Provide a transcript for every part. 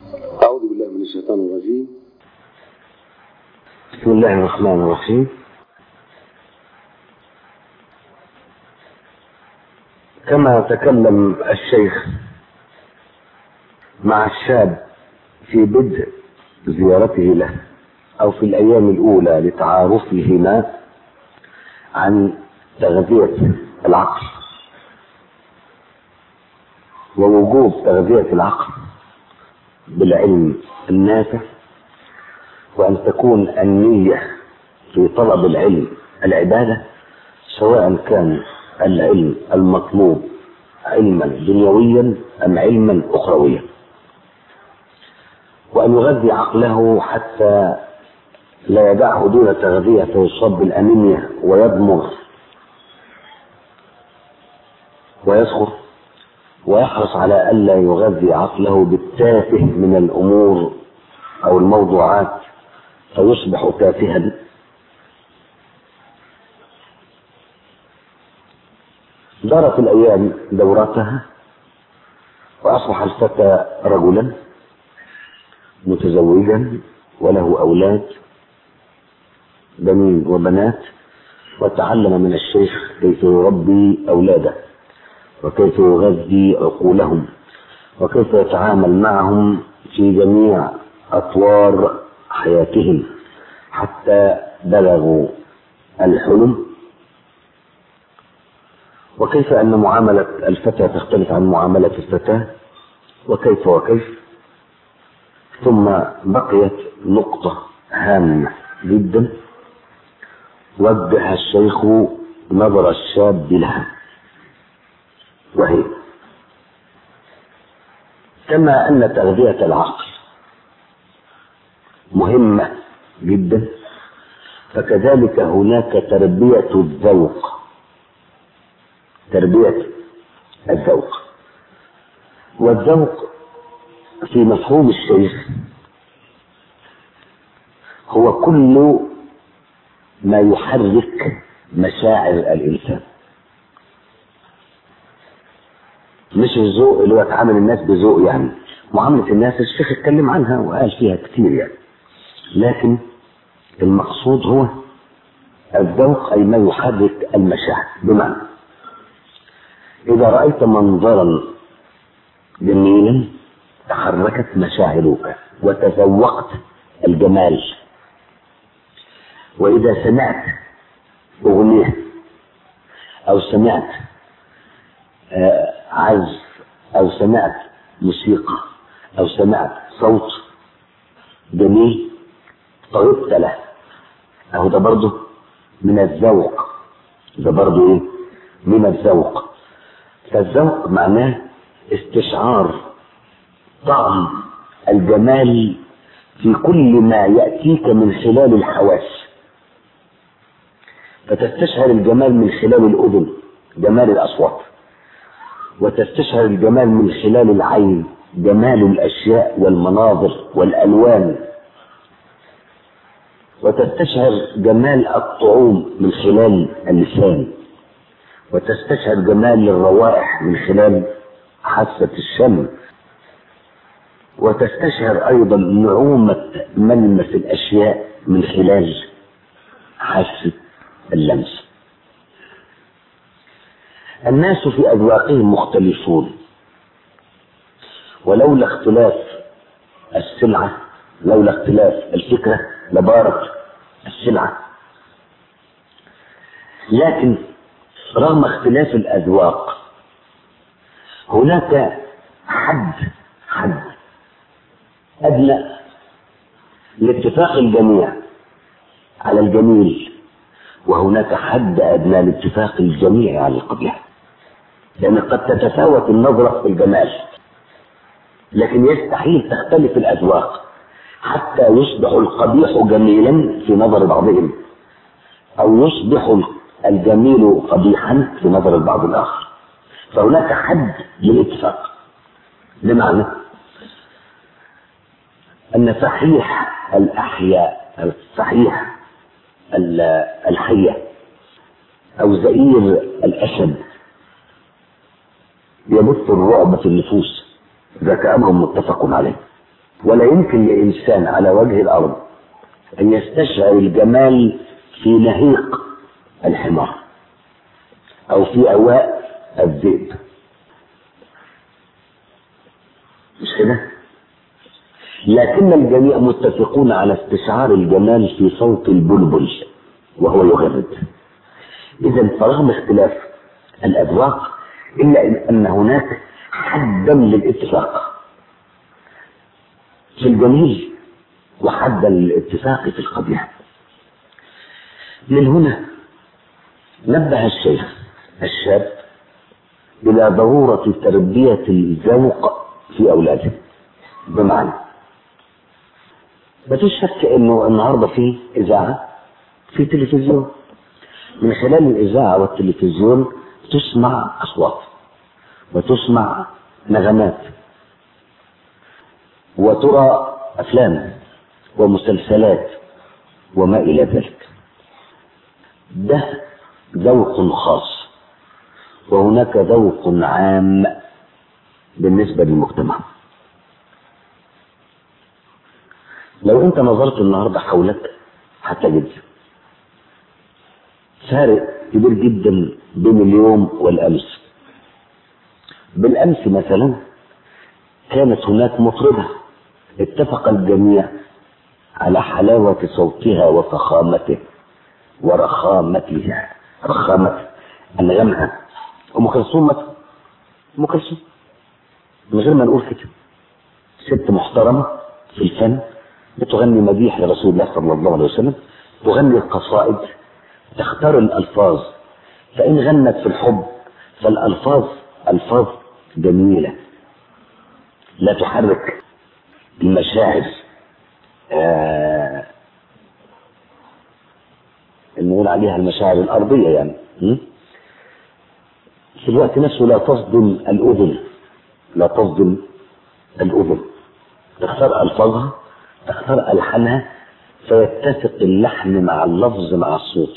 أعوذ بالله من الشيطان الرجيم بسم الله الرحمن الرحيم كما تكلم الشيخ مع الشاب في بدء زيارته له أو في الأيام الأولى لتعارفهما عن تغذية العقل ووجوب تغذية العقل بالعلم النافع وأن تكون النية في طلب العلم العبادة سواء كان العلم المطلوب علما دنيويا أم علما أخرويا وأن يغذي عقله حتى لا يدعه دون تغذية فيصاب بالأنيميا ويضمر ويسخر ويحرص على ألا يغذي عقله بالتافه من الأمور أو الموضوعات فيصبح تافها دارت الأيام دورتها وأصبح الفتى رجلا متزوجا وله أولاد بنين وبنات وتعلم من الشيخ كيف يربي أولاده وكيف يغذي عقولهم وكيف يتعامل معهم في جميع أطوار حياتهم حتى بلغوا الحلم وكيف أن معاملة الفتى تختلف عن معاملة الفتاة وكيف وكيف ثم بقيت نقطة هامة جدا وجه الشيخ نظر الشاب لها وهي كما أن تغذية العقل مهمة جدا فكذلك هناك تربية الذوق تربية الذوق والذوق في مفهوم الشيخ هو كل ما يحرك مشاعر الإنسان مش الذوق اللي هو تعامل الناس بذوق يعني معاملة الناس الشيخ اتكلم عنها وقال فيها كتير يعني لكن المقصود هو الذوق أي ما يحرك المشاعر بمعنى إذا رأيت منظرا جميلا تحركت مشاعرك وتذوقت الجمال وإذا سمعت أغنية أو سمعت عزف أو سمعت موسيقى أو سمعت صوت جميل طربت له أهو ده برضه من الذوق ده برضه إيه؟ من الذوق فالذوق معناه استشعار طعم الجمال في كل ما يأتيك من خلال الحواس فتستشعر الجمال من خلال الأذن جمال الأصوات وتستشعر الجمال من خلال العين جمال الأشياء والمناظر والألوان وتستشعر جمال الطعوم من خلال اللسان وتستشعر جمال الروائح من خلال حاسة الشم وتستشعر أيضا نعومة ملمس الأشياء من خلال حاسة اللمس الناس في أذواقهم مختلفون ولولا اختلاف السلعة لولا اختلاف الفكرة لبارت السلعة لكن رغم اختلاف الأذواق هناك حد حد أدنى لاتفاق الجميع على الجميل وهناك حد أدنى لاتفاق الجميع على القبيح لأن قد تتفاوت النظرة في الجمال لكن يستحيل تختلف الأذواق حتى يصبح القبيح جميلا في نظر بعضهم أو يصبح الجميل قبيحا في نظر البعض الآخر فهناك حد للاتفاق بمعنى أن صحيح الأحياء الصحيح الحية أو زئير الأسد يبث الرعب في النفوس ذاك أمر متفق عليه ولا يمكن لإنسان على وجه الأرض أن يستشعر الجمال في نهيق الحمار أو في أواء الذئب مش كده؟ لكن الجميع متفقون على استشعار الجمال في صوت البلبل وهو يغرد إذا فرغم اختلاف الأذواق إلا أن هناك حدا للاتفاق في الجميل وحدا للاتفاق في القبيح من هنا نبه الشيخ الشاب إلى ضرورة تربية الذوق في أولاده بمعنى ما فيش شك انه النهارده في اذاعه في تلفزيون من خلال الاذاعه والتلفزيون تسمع اصوات وتسمع نغمات وترى افلام ومسلسلات وما الى ذلك ده ذوق خاص وهناك ذوق عام بالنسبه للمجتمع لو انت نظرت النهارده حولك هتجد فارق كبير جدا بين اليوم والامس بالامس مثلا كانت هناك مطربه اتفق الجميع على حلاوه صوتها وفخامته ورخامتها رخامة انغامها ام كلثوم مثلا ام كلثوم من غير ما نقول كده ست محترمه في الفن بتغني مديح لرسول الله صلى الله عليه وسلم تغني القصائد تختار الألفاظ فإن غنت في الحب فالألفاظ ألفاظ جميلة لا تحرك المشاعر آه نقول عليها المشاعر الأرضية يعني م? في الوقت نفسه لا تصدم الأذن لا تصدم الأذن تختار ألفاظها تختار ألحانها فيتسق اللحن مع اللفظ مع الصوت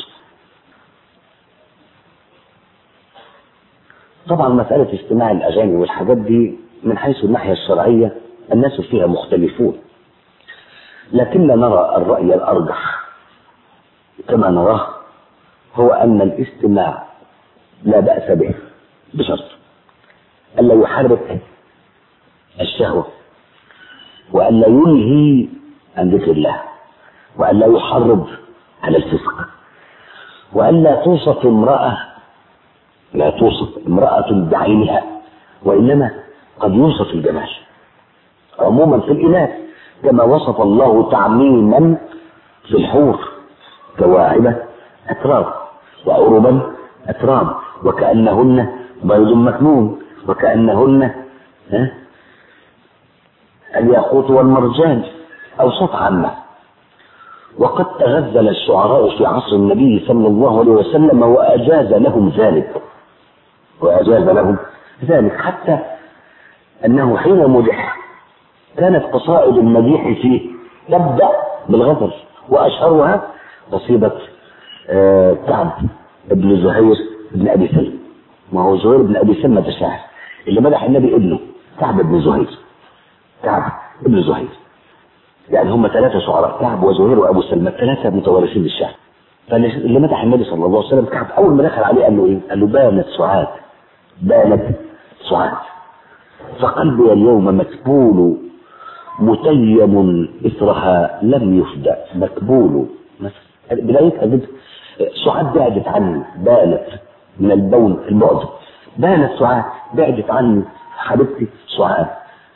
طبعا مسألة استماع الأغاني والحاجات دي من حيث الناحية الشرعية الناس فيها مختلفون لكن نرى الرأي الأرجح كما نراه هو أن الاستماع لا بأس به بشرط ألا يحرك الشهوة وألا يلهي عن ذكر الله وألا يحرض على الفسق وألا توصف امرأة لا توصف امرأة بعينها وإنما قد يوصف الجمال عموما في الإناث كما وصف الله تعميما في الحور كواعبة أتراب وعربا أتراب وكأنهن بيض مكنون وكأنهن ها الياقوت والمرجان أوصاف عامة وقد تغزل الشعراء في عصر النبي صلى الله عليه وسلم وأجاز لهم ذلك وأجاز لهم ذلك حتى أنه حين مدح كانت قصائد المديح فيه تبدأ بالغزل وأشهرها قصيدة آه كعب بن زهير بن أبي سلم ما هو زهير بن أبي سلمة الشاعر اللي مدح النبي ابنه كعب بن زهير كعب بن زهير يعني هم ثلاثة شعراء كعب وزهير وأبو سلمة الثلاثة متوارثين بالشعر فاللي مدح النبي صلى الله عليه وسلم كعب أول ما دخل عليه قال له إيه؟ قال له بانت سعاد بانت سعاد فقلبي اليوم مكبول متيم إثرها لم يفدى مكبول بدايتها جدا سعاد بعدت عني بانت من البون البعد بانت سعاد بعدت عني حبيبتي سعاد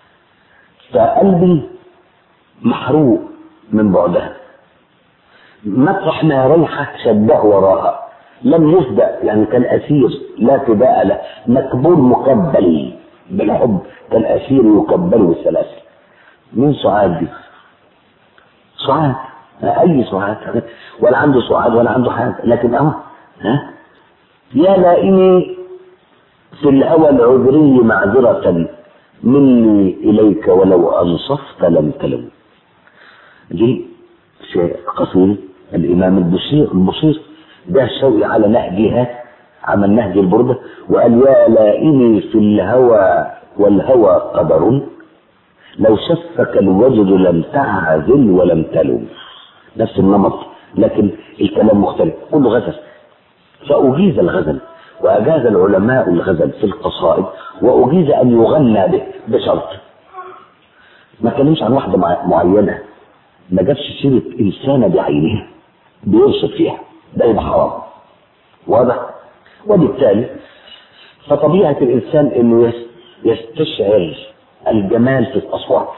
فقلبي محروق من بعدها مطرح ما ريحة شده وراها لم يفدأ يعني كان أسير لا فداء له مكبول مقبل بالحب كالأسير يكبل بالسلاسل مين سعاد دي؟ سعاد أي سعاد ولا عنده سعاد ولا عنده حاجة لكن أهو ها يا لائمي في الهوى العذري معذرة مني إليك ولو أنصفت لم تلم دي في قصيدة الإمام البصير البصير ده شوقي على نهجها عمل نهج البردة وقال يا لائمي في الهوى والهوى قدر لو شفك الوجد لم تعزل ولم تلم نفس النمط لكن الكلام مختلف كله غزل فأجيز الغزل وأجاز العلماء الغزل في القصائد وأجيز أن يغنى به بشرط ما كلمش عن واحدة معينة ما جابش سيرة إنسانة بعينها بيرصد فيها ده يبقى حرام واضح وبالتالي فطبيعة الإنسان إنه يستشعر الجمال في الأصوات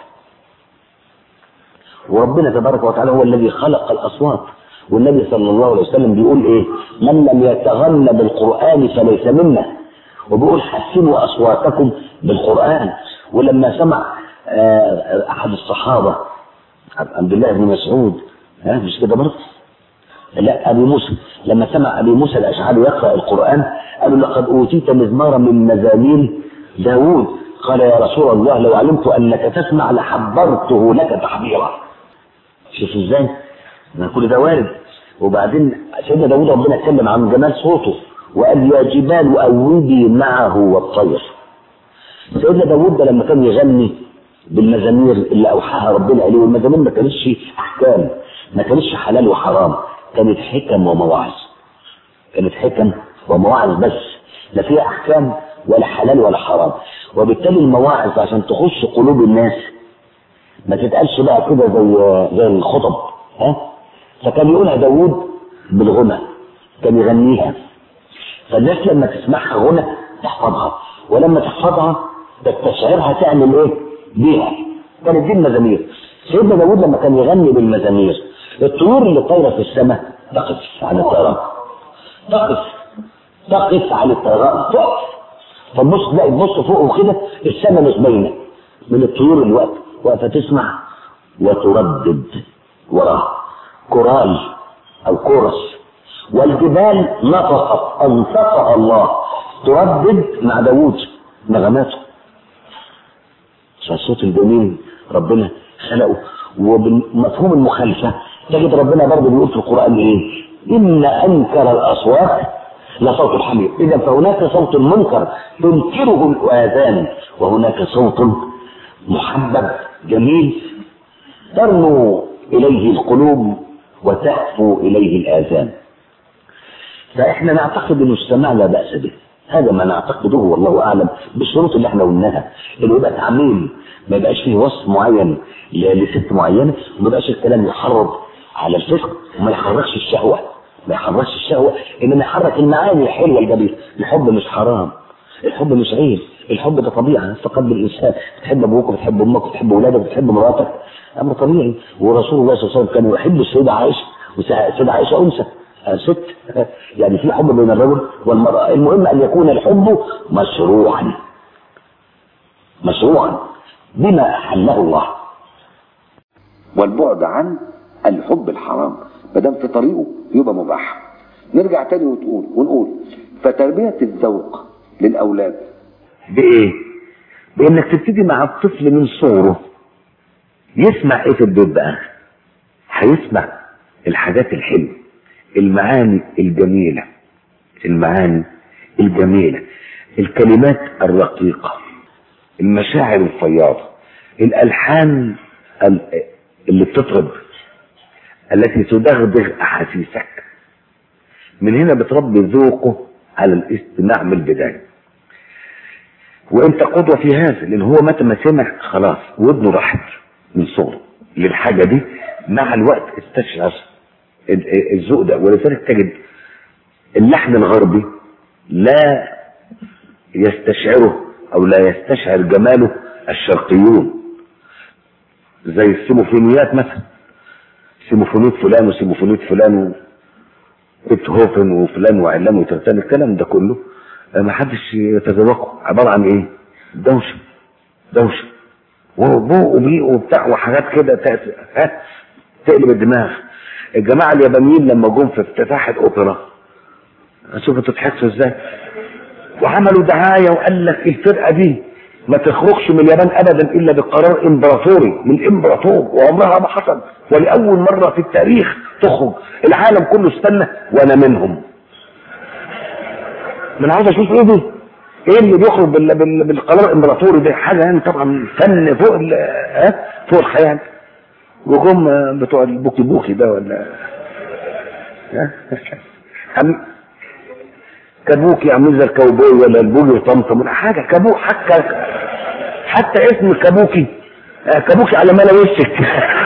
وربنا تبارك وتعالى هو الذي خلق الأصوات والنبي صلى الله عليه وسلم بيقول إيه من لم يتغنى بالقرآن فليس منا وبيقول حسنوا أصواتكم بالقرآن ولما سمع أحد الصحابة عبد الله بن مسعود ها مش كده برضه لا ابي موسى لما سمع ابي موسى الاشعري يقرا القران قال لقد اوتيت مزمارا من مزامير داوود قال يا رسول الله لو علمت انك تسمع لحبرته لك تحبيرا شوف ازاي ما كل ده وارد وبعدين سيدنا داوود ربنا اتكلم عن جمال صوته وقال يا جبال اوبي معه والطير سيدنا داوود ده لما كان يغني بالمزامير اللي اوحاها ربنا عليه والمزامير ما كانتش احكام ما كانتش حلال وحرام كانت حكم ومواعظ كانت حكم ومواعظ بس لا فيها احكام ولا حلال ولا حرام وبالتالي المواعظ عشان تخش قلوب الناس ما تتقالش بقى كده زي زي الخطب ها فكان يقولها داوود بالغنى كان يغنيها فالناس لما تسمعها غنى تحفظها ولما تحفظها تستشعرها تعمل ايه بيها كانت دي المزامير سيدنا داوود لما كان يغني بالمزامير الطيور اللي طايره في السماء تقف عن الطيران تقف تقف عن الطيران تقف فتبص تلاقي تبص فوق وكده السماء مش باينه من الطيور اللي واقفه واقفه تسمع وتردد وراه كورال او كورس والجبال نطقت انطقها الله تردد مع داوود نغماته الصوت الجميل ربنا خلقه وبمفهوم المخالفه تجد ربنا برضه بيقول في القران ايه؟ ان انكر الاصوات لصوت الحمير اذا فهناك صوت منكر تنكره الاذان وهناك صوت محبب جميل ترنو اليه القلوب وتهفو اليه الاذان فاحنا نعتقد ان السماع لا باس به هذا ما نعتقده والله اعلم بالشروط اللي احنا قلناها انه يبقى تعميم ما يبقاش فيه وصف معين لست معينه وما يبقاش الكلام يحرض على الفسق وما يحركش الشهوه ما يحركش الشهوه انما يحرك المعاني الحلوه الجميله الحب مش حرام الحب مش عيب الحب ده طبيعه فقد بالانسان بتحب ابوك وبتحب امك وبتحب اولادك وبتحب مراتك امر طبيعي ورسول الله صلى الله عليه وسلم كان يحب السيده عائشه والسيده عائشه انثى ست يعني في حب بين الرجل والمرأة المهم أن يكون الحب مشروعا مشروعا بما أحله الله والبعد عن الحب الحرام ما دام في طريقه يبقى مباح نرجع تاني وتقول ونقول فتربية الذوق للأولاد بإيه؟ بإنك تبتدي مع الطفل من صغره يسمع إيه في البيت بقى؟ هيسمع الحاجات الحلوة المعاني الجميلة المعاني الجميلة الكلمات الرقيقة المشاعر الفياضة الألحان اللي بتطرب التي تدغدغ أحاسيسك من هنا بتربي ذوقه على الاستماع من البداية وانت قدوة في هذا لان هو متى ما سمع خلاص ودنه راحت من صغره للحاجة دي مع الوقت استشعر الذوق ده ولذلك تجد اللحن الغربي لا يستشعره او لا يستشعر جماله الشرقيون زي السيموفونيات مثلا سيموفونية فلان وسيموفونية فلان بيتهوفن وفلان وعلان وترتان الكلام ده كله ما حدش يتذوقه عبارة عن ايه دوشة دوشة وبوق وبيق وبتاع وحاجات كده تقلب الدماغ الجماعة اليابانيين لما جم في افتتاح الأوبرا شوف انتوا تحسوا ازاي وعملوا دعاية وقال لك الفرقة دي ما تخرجش من اليابان ابدا الا بقرار امبراطوري من امبراطور وعمرها ما حصل ولاول مرة في التاريخ تخرج العالم كله استنى وانا منهم من عاوز اشوف ايه دي ايه اللي بيخرج بال... بال... بالقرار الامبراطوري ده حاجه يعني طبعا فن فوق ال... ها فوق الخيال وجم بتوع البوكي بوكي ده ولا ها؟ عم- كابوكي عاملين زي الكاوبوي ولا البوجي وطمطم ولا حاجه كابو حتى حتى اسم كابوكي آه، كابوكي على ملا وشك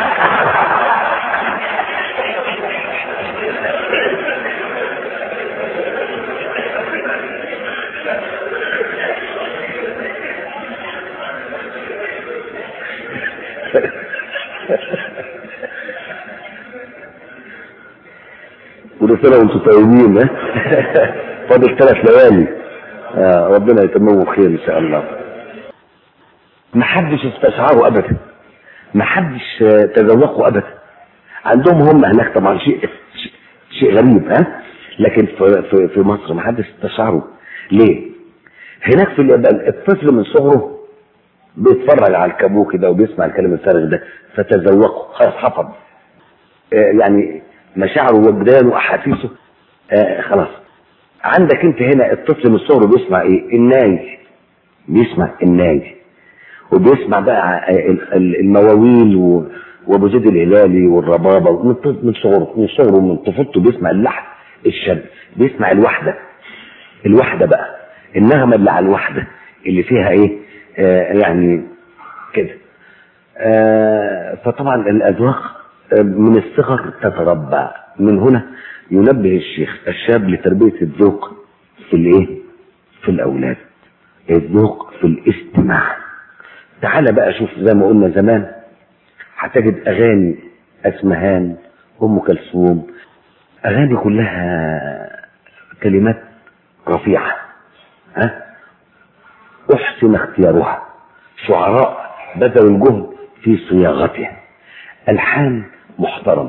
كل سنه وانتم طيبين ها فاضل ثلاث ليالي آه ربنا يتممه بخير ان شاء الله ما حدش استشعره ابدا ما حدش آه، تذوقه ابدا عندهم هم هناك طبعا شيء شيء- شيء غريب ها لكن في في, في مصر ما حدش استشعره ليه؟ هناك في اليابان الطفل من صغره بيتفرج على الكابوكي ده وبيسمع الكلام الفارغ ده فتذوقه خلاص حفظ آه، يعني مشاعره وجدانه واحاسيسه آه خلاص عندك انت هنا الطفل من صغره بيسمع ايه الناي بيسمع الناي وبيسمع بقى ال- ال- المواويل و- وابو زيد الهلالي والربابه من طف- من صغره من صغره من طفولته بيسمع اللحن الشاب بيسمع الوحده الوحده بقى النغمه اللي على الوحده اللي فيها ايه آه يعني كده آه فطبعا الاذواق آه، من الصغر تتربى من هنا ينبه الشيخ الشاب لتربيه الذوق في الايه في الاولاد الذوق في الاستماع تعال بقى شوف زي ما قلنا زمان هتجد اغاني اسمهان ام كلثوم اغاني كلها كلمات رفيعه ها احسن اختيارها شعراء بذلوا الجهد في صياغتها الحان محترم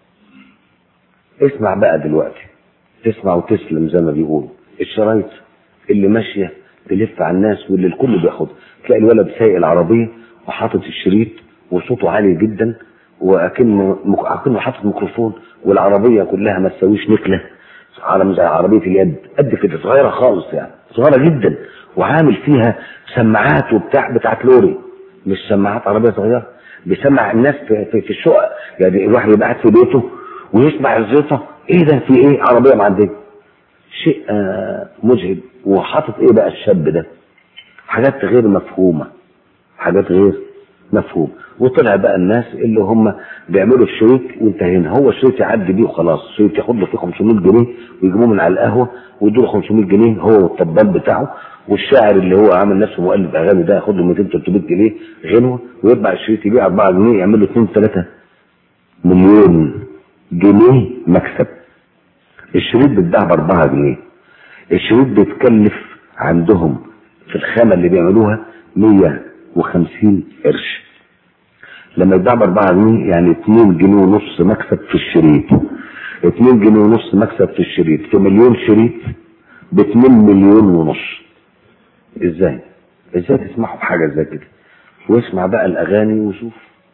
اسمع بقى دلوقتي تسمع وتسلم زي ما بيقولوا الشرايط اللي ماشيه تلف على الناس واللي الكل بياخدها تلاقي الولد سايق العربيه وحاطط الشريط وصوته عالي جدا واكنه مك- اكنه حاطط ميكروفون والعربيه كلها ما تساويش نكله عالم زي عربيه اليد قد كده صغيره خالص يعني صغيره جدا وعامل فيها سماعات وبتاع بتاعت لوري مش سماعات عربيه صغيره بيسمع الناس في, في, في الشقق يعني الواحد يبقى قاعد في بيته ويسمع الزيطه ايه ده في ايه عربيه معديه شيء آه، مجهد وحاطط ايه بقى الشاب ده حاجات غير مفهومه حاجات غير مفهوم وطلع بقى الناس اللي هم بيعملوا الشريط وانتهينا هو الشريط يعدي بيه وخلاص الشريط ياخد له فيه 500 جنيه ويجيبوه من على القهوه ويدوا له 500 جنيه هو والطبال بتاعه والشاعر اللي هو عامل نفسه مؤلف اغاني ده ياخد له 200 300 جنيه غنوه ويطبع الشريط يبيع 4 جنيه يعمل له 2 3 مليون جنيه مكسب الشريط بيتباع ب 4 جنيه الشريط بيتكلف عندهم في الخامه اللي بيعملوها 150 قرش لما يتباع ب 4 جنيه يعني 2 جنيه ونص مكسب في الشريط 2 جنيه ونص مكسب في الشريط في مليون شريط ب 2 مليون ونص ازاي؟ ازاي تسمحوا بحاجه زي كده؟ واسمع بقى الاغاني وشوف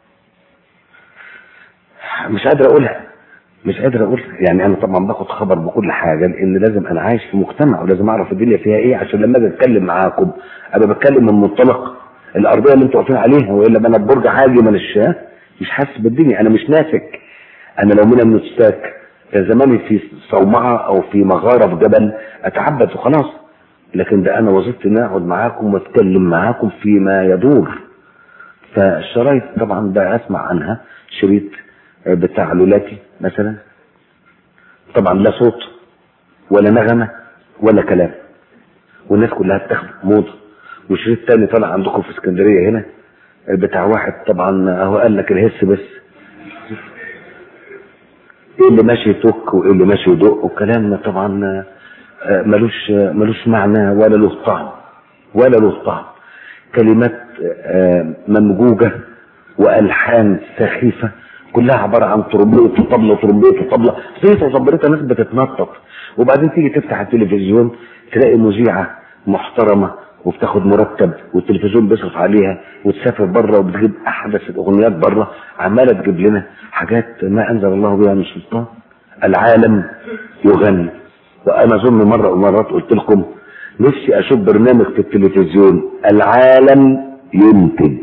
مش قادر اقولها مش قادر اقول يعني انا طبعا باخد خبر بكل حاجه لان لازم انا عايش في مجتمع ولازم اعرف الدنيا فيها ايه عشان لما اجي اتكلم معاكم ابقى بتكلم من منطلق الارضيه اللي انتوا واقفين عليها والا ما انا برج عالي من الشاه مش حاسس بالدنيا انا مش ناسك انا لو من النساك كان زماني في صومعه او في مغاره في جبل اتعبد وخلاص لكن ده انا وظيفتي اني اقعد معاكم واتكلم معاكم فيما يدور فالشرايط طبعا ده اسمع عنها شريط بتاع لولاتي مثلا طبعا لا صوت ولا نغمة ولا كلام والناس كلها بتاخد موضة وشريط تاني طالع عندكم في اسكندرية هنا بتاع واحد طبعا اهو قال لك الهس بس ايه اللي ماشي يتوك وايه اللي ماشي يدق وكلام طبعا آه، ملوش ملوش معنى ولا له طعم ولا له طعم كلمات آه، ممجوجة والحان سخيفة كلها عبارة عن ترمبيط وطبلة وترمبيط وطبلة زيطة وزبرتها ناس بتتنطط وبعدين تيجي تفتح التلفزيون تلاقي مذيعة محترمة وبتاخد مرتب والتلفزيون بيصرف عليها وتسافر بره وبتجيب احدث الاغنيات بره عماله تجيب لنا حاجات ما انزل الله بها من سلطان العالم يغني وانا اظن مره ومرات قلت لكم نفسي اشوف برنامج في التلفزيون العالم ينتج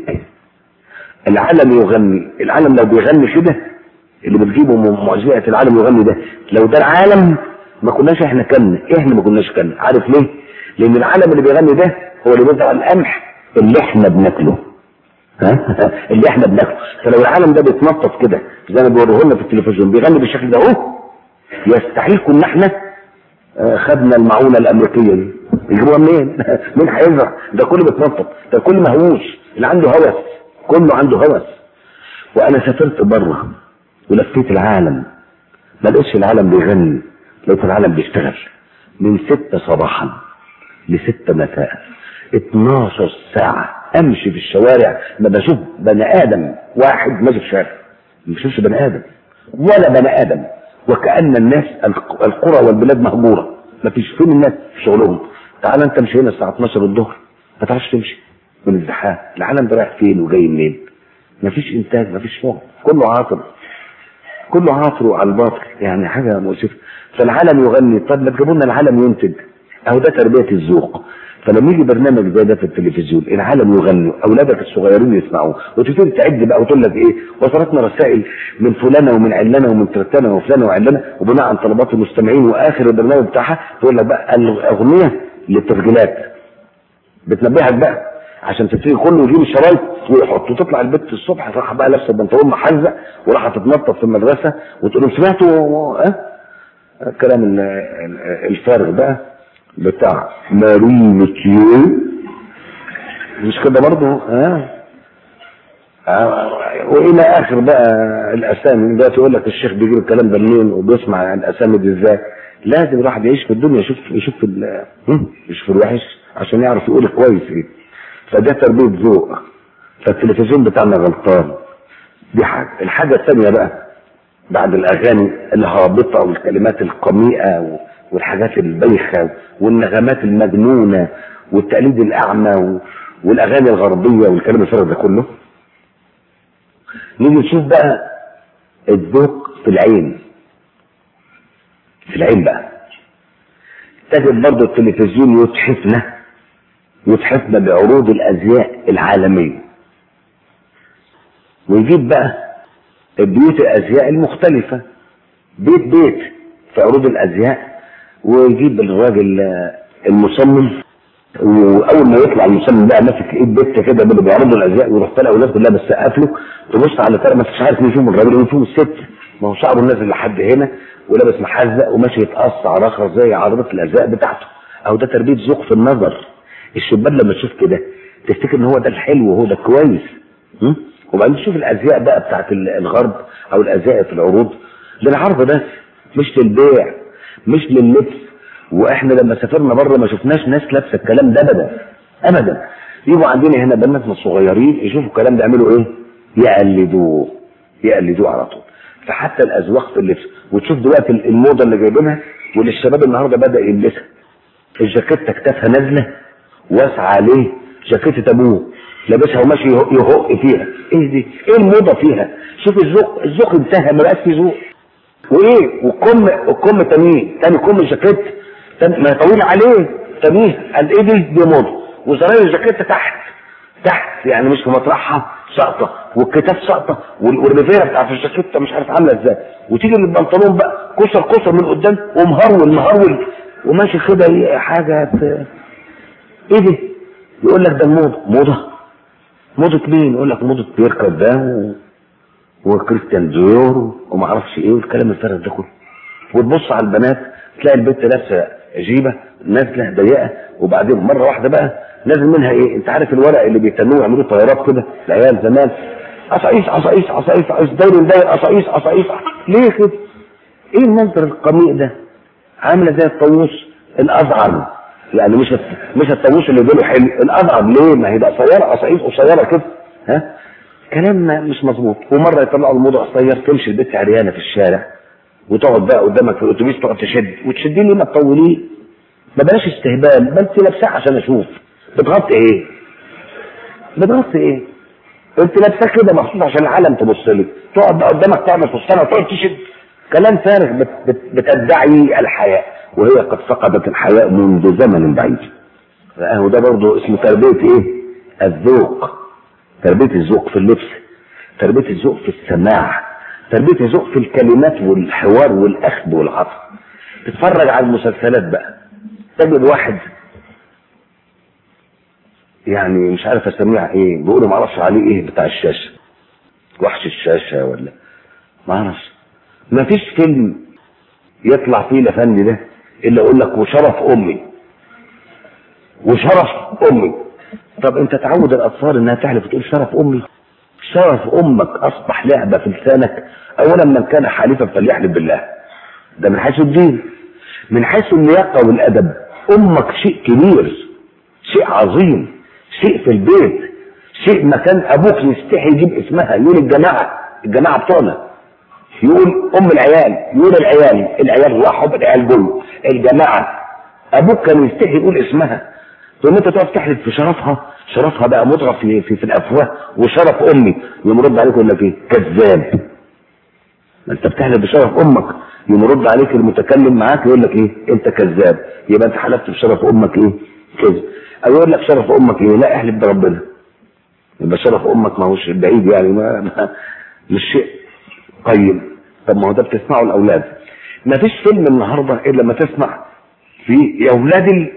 العالم يغني العالم لو بيغني كده اللي بتجيبه من موزعة العالم يغني ده لو ده العالم ما كناش احنا كنا احنا ما كناش كنا عارف ليه لان العالم اللي بيغني ده هو اللي بيزرع القمح اللي احنا بناكله ها اللي احنا بناكله فلو العالم ده بيتنطط كده زي ما بيوروه لنا في التلفزيون بيغني بالشكل ده اهو يستحيل كنا احنا آه، خدنا المعونه الامريكيه دي يجيبوها منين؟ مين هيزرع؟ ده كله بيتنطط ده كله مهووس اللي عنده هوس كله عنده هوس وانا سافرت بره ولفيت العالم ما لقيتش العالم بيغني لقيت العالم بيشتغل من ستة صباحا لستة مساء 12 ساعة امشي في الشوارع ما بشوف بني ادم واحد ماشي في الشارع ما بشوفش بني ادم ولا بني ادم وكأن الناس الق- القرى والبلاد مهجورة ما فيش فين الناس في شغلهم تعال انت امشي هنا الساعة 12 الظهر ما تعرفش تمشي من الزحام العالم ده رايح فين وجاي منين ما فيش انتاج ما فيش شغل كله عاطل كله عاطل على الباطل يعني حاجة مؤسفة فالعالم يغني طب ما تجيبوا لنا العالم ينتج اهو ده تربية الذوق فلما يجي برنامج زي ده في التلفزيون العالم يغني اولادك الصغيرين يسمعوه وتبتدي تعد بقى وتقول لك ايه وصلتنا رسائل من فلانه ومن علانه ومن ترتانه وفلانه وعلانه وبناء عن طلبات المستمعين واخر البرنامج بتاعها تقول لك بقى الاغنيه للتسجيلات بتنبهك بقى عشان تبتدي كله يجيب الشرايط ويحط وتطلع البت الصبح راح بقى لابسه بنطلون محزق وراح تتنطط في المدرسه وتقول لهم سمعتوا اه الكلام ال- ال- الفارغ بقى بتاع ماري متيو مش كده برضه ها آه، والى اخر بقى الاسامي دلوقتي يقول لك الشيخ بيجيب الكلام ده منين وبيسمع الاسامي دي ازاي لازم الواحد يعيش في الدنيا يشوف يشوف ال- هم، يشوف الوحش عشان يعرف يقول كويس ايه فده تربيه ذوق فالتلفزيون بتاعنا غلطان دي حاجه الحاجه الثانيه بقى بعد الاغاني الهابطه والكلمات القميئه و- والحاجات البايخه والنغمات المجنونه والتقليد الاعمى و- والاغاني الغربيه والكلام الفارغ ده كله نيجي نشوف بقى الذوق في العين في العين بقى تجد برضه التلفزيون يتحفنا يتحفنا بعروض الازياء العالميه ويجيب بقى بيوت الازياء المختلفه بيت بيت في عروض الازياء ويجيب الراجل آه، المصمم واول ما يطلع المصمم بقى ماسك ايد بت كده اللي بيعرضوا الازياء ويروح طالع والناس كلها بتسقف له تبص على فرق ما انتش عارف مين فيهم الراجل ومين فيهم الست ما هو شعره نازل لحد هنا ولابس محزق وماشي يتقص رخص زي عرضات الازياء بتاعته او ده تربيه ذوق في النظر الشبان لما تشوف كده تفتكر ان هو ده الحلو وهو ده كويس م? وبعدين تشوف الازياء بقى بتاعت ال- الغرب او الازياء في العروض للعرض بس مش للبيع مش لللبس واحنا لما سافرنا بره ما شفناش ناس لابسه الكلام ده ابدا ابدا يجوا عندنا هنا بنات من الصغيرين يشوفوا الكلام ده يعملوا ايه؟ يقلدوه يقلدوه على طول فحتى الاذواق في اللبس وتشوف دلوقتي الموضه اللي جايبينها واللي الشباب النهارده بدا يلبسها الجاكيته كتافها نازله واسعه عليه جاكيته ابوه لابسها وماشي يهق يهق فيها ايه دي؟ ايه الموضه فيها؟ شوف الذوق الذوق انتهى ما بقاش في ذوق وايه وكم الكم تميه تاني كم الجاكيت تاني ما طويل عليه تميه قال ايه دي دي موضه وزراير الجاكيت تحت تحت يعني مش في مطرحها ساقطه والكتاف ساقطه وال- والريفيرا بتاعت الجاكيته مش عارف عامله ازاي وتيجي للبنطلون بقى كسر كسر من قدام ومهرول مهرول وماشي كده إيه حاجه ت- ايه دي؟ يقول لك ده الموضه موضه موضه مين؟ يقول لك موضه بيير كاردان و... وكريستيان ديور وما اعرفش ايه والكلام الفارغ ده كله وتبص على البنات تلاقي البنت لابسه جيبه نازله ضيقه وبعدين مره واحده بقى نازل منها ايه انت عارف الورق اللي بيتنوه يعملوا طيارات كده العيال زمان قصايص قصايص قصايص قصايص داير داير قصايص قصايص ليه كده؟ ايه المنظر القميء ده؟ عامله زي الطاووس الاصغر يعني مش الت- مش الطاووس اللي ديله حلو الاصغر ليه؟ ما هي ده قصيره قصايص قصيره كده ها؟ كلام ما- مش مظبوط ومره يطلعوا الموضه قصير تمشي البنت عريانه في الشارع وتقعد بقى قدامك في الاتوبيس تقعد تشد وتشديه ليه ما تطوليه ما بلاش استهبال ما انت لابساه عشان اشوف بتغطي ايه؟ بتغطي ايه؟ انت لابساه كده مخصوص عشان العالم تبص لك تقعد بقى قدامك تعمل فستانه وتقعد تشد كلام فارغ بت بت بتدعي الحياء وهي قد فقدت الحياء منذ زمن بعيد اهو ده برضه اسمه تربيه ايه الذوق تربيه الذوق في اللبس تربيه الذوق في السماع تربيه الذوق في الكلمات والحوار والاخذ والعطف تتفرج على المسلسلات بقى تجد واحد يعني مش عارف اسميها ايه بيقولوا ما اعرفش عليه ايه بتاع الشاشه وحش الشاشه ولا ما اعرفش ما فيش فيلم يطلع فيه الافندي ده الا يقول لك وشرف امي وشرف امي طب انت تعود الاطفال انها تحلف وتقول شرف امي شرف امك اصبح لعبه في لسانك اولا من كان حالفا فليحلف بالله ده من حيث الدين من حيث اللياقه والادب امك شيء كبير شيء عظيم شيء في البيت شيء ما كان ابوك يستحي يجيب اسمها يقول الجماعه الجماعه بتوعنا يقول ام العيال يقول العيال العيال راحوا العيال جم الجماعه ابوك كان يستحي يقول اسمها ثم انت تقف تحلف في شرفها شرفها بقى مضغط في, في, في الافواه وشرف امي يقوم يرد عليك يقول لك ايه كذاب ما انت بتحلف بشرف امك يقوم يرد عليك المتكلم معاك يقول لك ايه انت كذاب يبقى انت حلفت بشرف امك ايه كذب او يقول لك شرف امك ايه لا احلف بربنا يبقى شرف امك ما هوش بعيد يعني ما, ما مش شيء قيم طب ما هو ده بتسمعه الاولاد ما فيش فيلم النهارده الا لما تسمع في يا اولاد ال...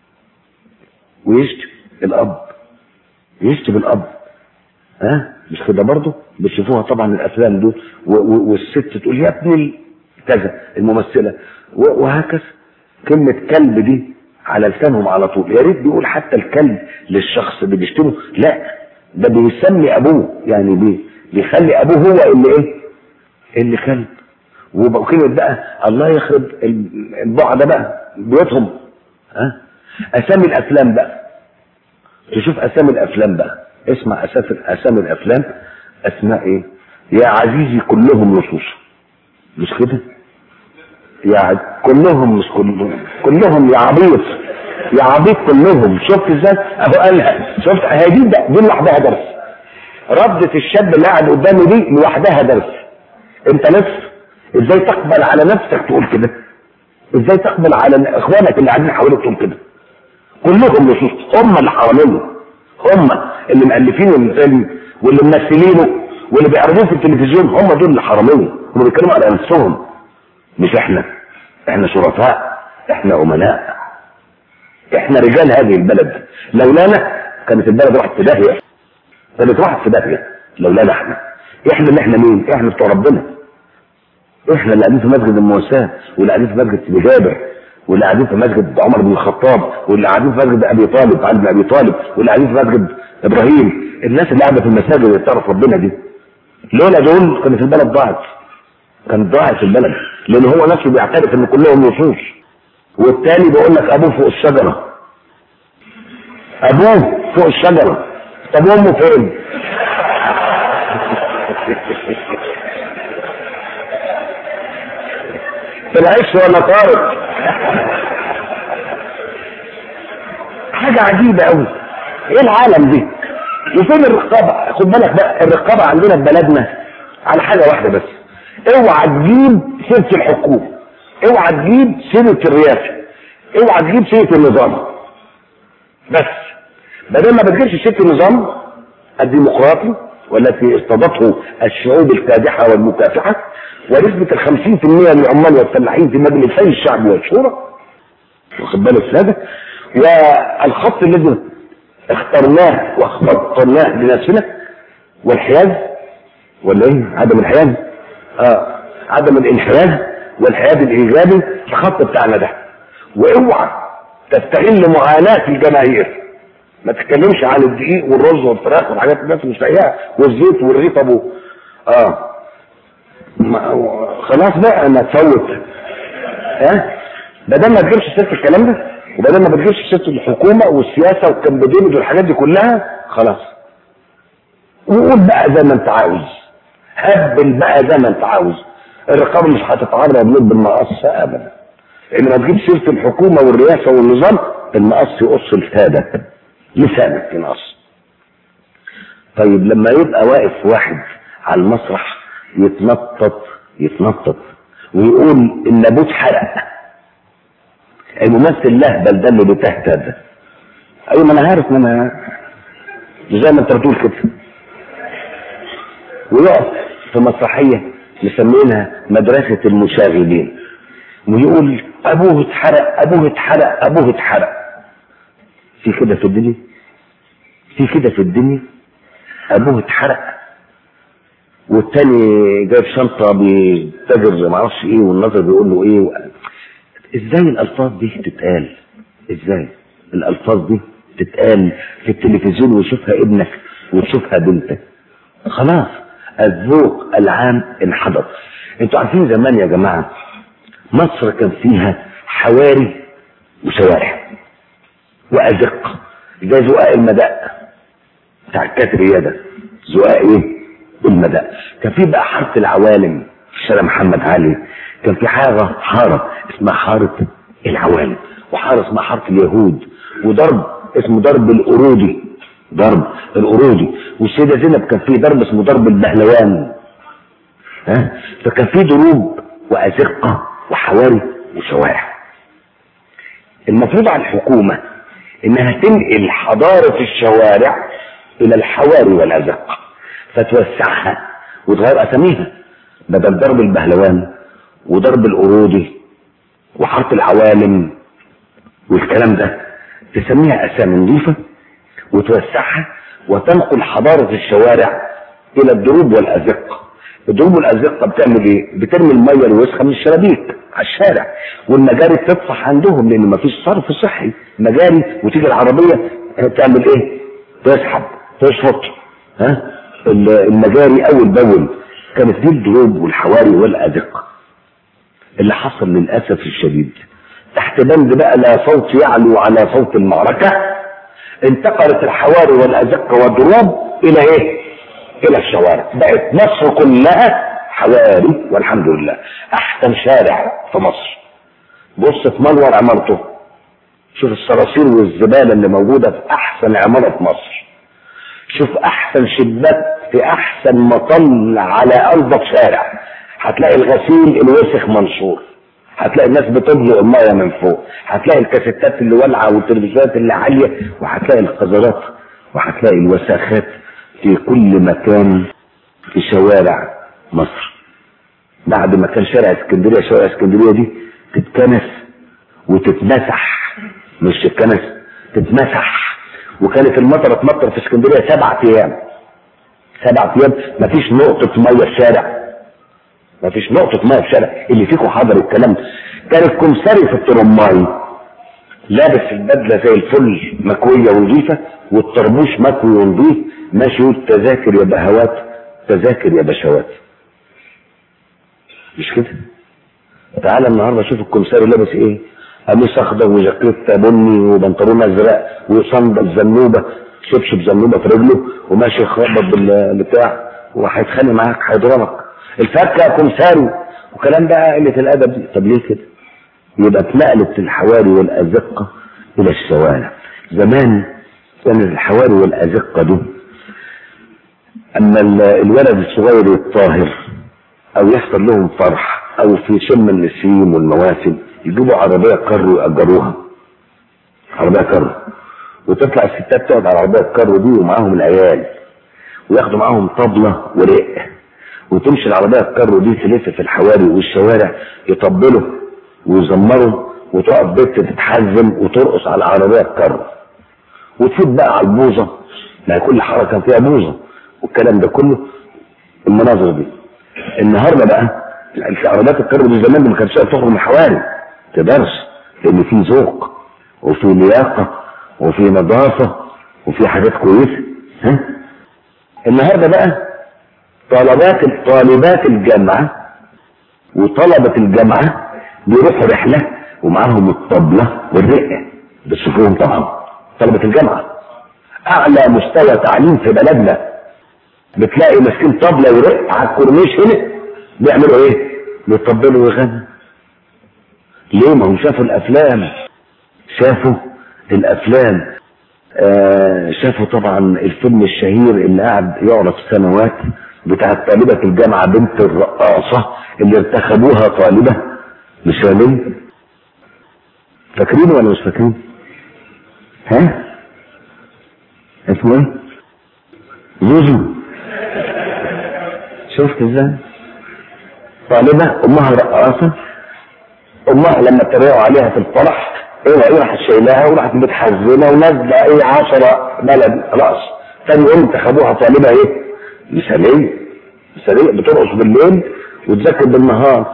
ويشتم الاب يشتم الاب ها مش كده برضه بيشوفوها طبعا الافلام دول و... و... والست تقول يا ابني ال- كذا الممثله و... وهكذا كلمه كلب دي على لسانهم على طول يا ريت بيقول حتى الكلب للشخص اللي بيشتمه لا ده بيسمي ابوه يعني بي... بيخلي ابوه هو اللي ايه اللي كلب وكلمة بقى الله يخرب البعد بقى بيوتهم ها اسامي الافلام بقى تشوف اسامي الافلام بقى اسمع اسامي اسامي الافلام اسماء ايه يا عزيزي كلهم لصوص مش كده يا عز... كلهم مش كلهم كلهم يا عبيط يا عبيط كلهم شفت ازاي اهو قالها شفت هي دي ده- دي لوحدها درس ردة الشاب اللي قاعد قدامي دي لوحدها درس انت نفس ازاي تقبل على نفسك تقول كده ازاي تقبل على اخوانك اللي قاعدين حواليك تقول كده كلهم لصوص هم اللي حوالينه هم اللي مؤلفين الفيلم واللي ممثلينه واللي بيعرضوه في التلفزيون هم دول اللي حراميه هم بيتكلموا على نفسهم مش احنا احنا شرفاء احنا امناء احنا رجال هذه البلد لولانا كانت البلد راحت في داهيه كانت راحت في داهيه لولانا احنا احنا اللي احنا مين احنا بتوع ربنا احنا اللي قاعدين في مسجد المواساة واللي قاعدين في مسجد سيدي جابر واللي قاعدين في مسجد عمر بن الخطاب واللي قاعدين في مسجد ابي طالب علي بن ابي طالب واللي قاعدين في مسجد ابراهيم الناس اللي قاعده في المساجد اللي تعرف ربنا دي لولا دول كانت البلد ضاعت كانت ضاعت البلد لان هو نفسه بيعترف ان كلهم نصوص والتاني بيقول لك ابوه فوق الشجره ابوه فوق الشجره طب امه فين؟ في العش ولا طارق حاجة عجيبة قوي ايه العالم دي وفين الرقابة خد بالك بقى الرقابة عندنا في بلدنا على حاجة واحدة بس اوعى تجيب سيرة الحكومة اوعى تجيب سيرة الرئاسة اوعى تجيب سيرة النظام بس بدل ما بتجيبش سيرة النظام الديمقراطي والتي استضافه الشعوب الكادحة والمكافحة ونسبة الخمسين في المية من العمال والفلاحين في مجلسي الشعب والشورى واخد بالك هذا والخط الذي اخترناه واخترناه لنفسنا والحياز ولا ايه عدم الحياز اه عدم الانحياز والحياز الايجابي الخط بتاعنا ده واوعى تستغل معاناة الجماهير ما تتكلمش عن الدقيق والرز والفراخ والحاجات اللي الناس مش لاقيها والزيت والرغيف ابو اه ما خلاص بقى ما تفوت ها بدل ما تجيبش سيره الكلام ده وبدل ما بتجيبش سيره الحكومه والسياسه والكامبيديمج والحاجات دي كلها خلاص وقول بقى زي ما انت عاوز هبل بقى زي ما انت عاوز الرقابه مش هتتعرض لك بالمقص ابدا انما تجيب سيره الحكومه والرئاسه والنظام المقص يقص لسانك لسانك ينقص طيب لما يبقى واقف واحد على المسرح يتنطط يتنطط ويقول ان ابوه اتحرق الممثل لهبل ده اللي بتهتد ايوه ما انا عارف ما انا زي ما انت بتقول كده ويقف في مسرحيه مسمينها مدرسه المشاغبين ويقول ابوه اتحرق ابوه اتحرق ابوه اتحرق في كده في الدنيا في كده في الدنيا ابوه اتحرق والتاني جايب شنطه بيتاجر معرفش ايه والناظر بيقول له ايه و... ازاي الالفاظ دي تتقال ازاي الالفاظ دي تتقال في التلفزيون ويشوفها ابنك وتشوفها بنتك خلاص الذوق العام انحدر انتوا عارفين زمان يا جماعه مصر كان فيها حواري وشوارع وازق زي زقاق المدق بتاع الكاتريه ده زقاق ايه المدق كان في بقى حاره العوالم في شارع محمد علي كان في حاره حاره اسمها حاره العوالم وحاره اسمها حاره اليهود وضرب اسمه ضرب القرودي ضرب القرودي والسيده زينب كان في ضرب اسمه ضرب البهلوان ها فكان في ضروب وازقه وحواري وشوارع المفروض على الحكومه انها تنقل حضاره الشوارع الى الحواري والازقه فتوسعها وتغير اساميها بدل ضرب البهلوان وضرب القرودي وحاره العوالم والكلام ده تسميها اسامي نظيفه وتوسعها وتنقل حضاره الشوارع الى الدروب والازقه الدروب والازقه بتعمل ايه؟ بترمي الميه الوسخه من الشبابيك على الشارع والمجاري بتطفح عندهم لان مفيش صرف صحي مجاري وتيجي العربيه تعمل ايه؟ تسحب تشفط ها المجاري اول باول كانت دي الدروب والحواري والازقه اللي حصل للاسف الشديد تحت بند بقى لا صوت يعلو على صوت المعركه انتقلت الحواري والازقه والدروب الى ايه؟ الى الشوارع بقت مصر كلها حواري والحمد لله احسن شارع في مصر بص في منور عمارته شوف الصراصير والزباله اللي موجوده في احسن عماره في مصر شوف احسن شباك في احسن مطل على انظف شارع هتلاقي الغسيل الوسخ منشور هتلاقي الناس بتطلق الميه من فوق هتلاقي الكاسيتات اللي والعه والتلفزيونات اللي عاليه وهتلاقي القذرات وهتلاقي الوساخات في كل مكان في شوارع مصر بعد ما كان شارع اسكندريه شوارع اسكندريه دي تتكنس وتتمسح مش تتكنس تتمسح وكانت المطره تمطر في اسكندريه سبع ايام سبع ايام مفيش نقطه ميه في شارع مفيش نقطه ميه في شارع اللي فيكم حضر الكلام ده كان الكمساري في الترماي لابس البدله زي الفل مكويه ونظيفه والطربوش مكوي ونظيف ماشي يقول تذاكر يا بهوات تذاكر يا بشوات مش كده تعالى النهارده شوف الكمساري لابس ايه قميص اخضر وجاكيته بني وبنطلون ازرق وصندل زنوبه شبشب زنوبه في رجله وماشي خبط بالبتاع وهيتخانق معاك هيضربك الفكه كمساري وكلام بقى قله الادب دي طب ليه كده؟ يبقى اتنقلت الحواري والازقه الى الشوارع زمان كان الحواري والازقه دي اما الولد الصغير الطاهر او يحصل لهم فرح او في شم النسيم والمواسم يجيبوا عربيه كر ويأجروها عربيه كر وتطلع الستات تقعد على العربيه الكر دي ومعاهم العيال وياخدوا معاهم طبله ورق وتمشي العربيه الكر دي تلف في الحواري والشوارع يطبلوا ويزمروا وتقف بنت تتحزم وترقص على العربيه الكر وتفوت بقى على البوظه ما كل حركه فيها بوظه والكلام ده كله المناظر دي النهارده بقى عربيات الكر دي زمان ما كانتش تخرج من الحواري تقدرش لان في ذوق وفي لياقه وفي نظافه وفي حاجات كويسه ها النهارده بقى طلبات طالبات الجامعه وطلبه الجامعه بيروحوا رحله ومعاهم الطبله والرقه بتشوفوهم طبعا طلبه الجامعه اعلى مستوى تعليم في بلدنا بتلاقي ماسكين طبله ورق على الكورنيش هنا بيعملوا ايه؟ بيطبلوا ويغنوا ليه؟ ما هم شافوا الافلام شافوا الافلام آه شافوا طبعا الفيلم الشهير اللي قعد يعرض سنوات بتاع طالبة الجامعة بنت الرقاصة اللي ارتخبوها طالبة مثالية فاكرين ولا مش فاكرين؟ ها؟ اسمه ايه؟ زوزو شفت ازاي؟ طالبة امها رقاصة امها لما اتريقوا عليها في الفرح ايه ايه راحت شايلاها وراحت متحزنه ونازله ايه 10 بلد رأس ثاني يوم انتخبوها طالبه ايه؟ مثاليه مثاليه بترقص بالليل وتذاكر بالنهار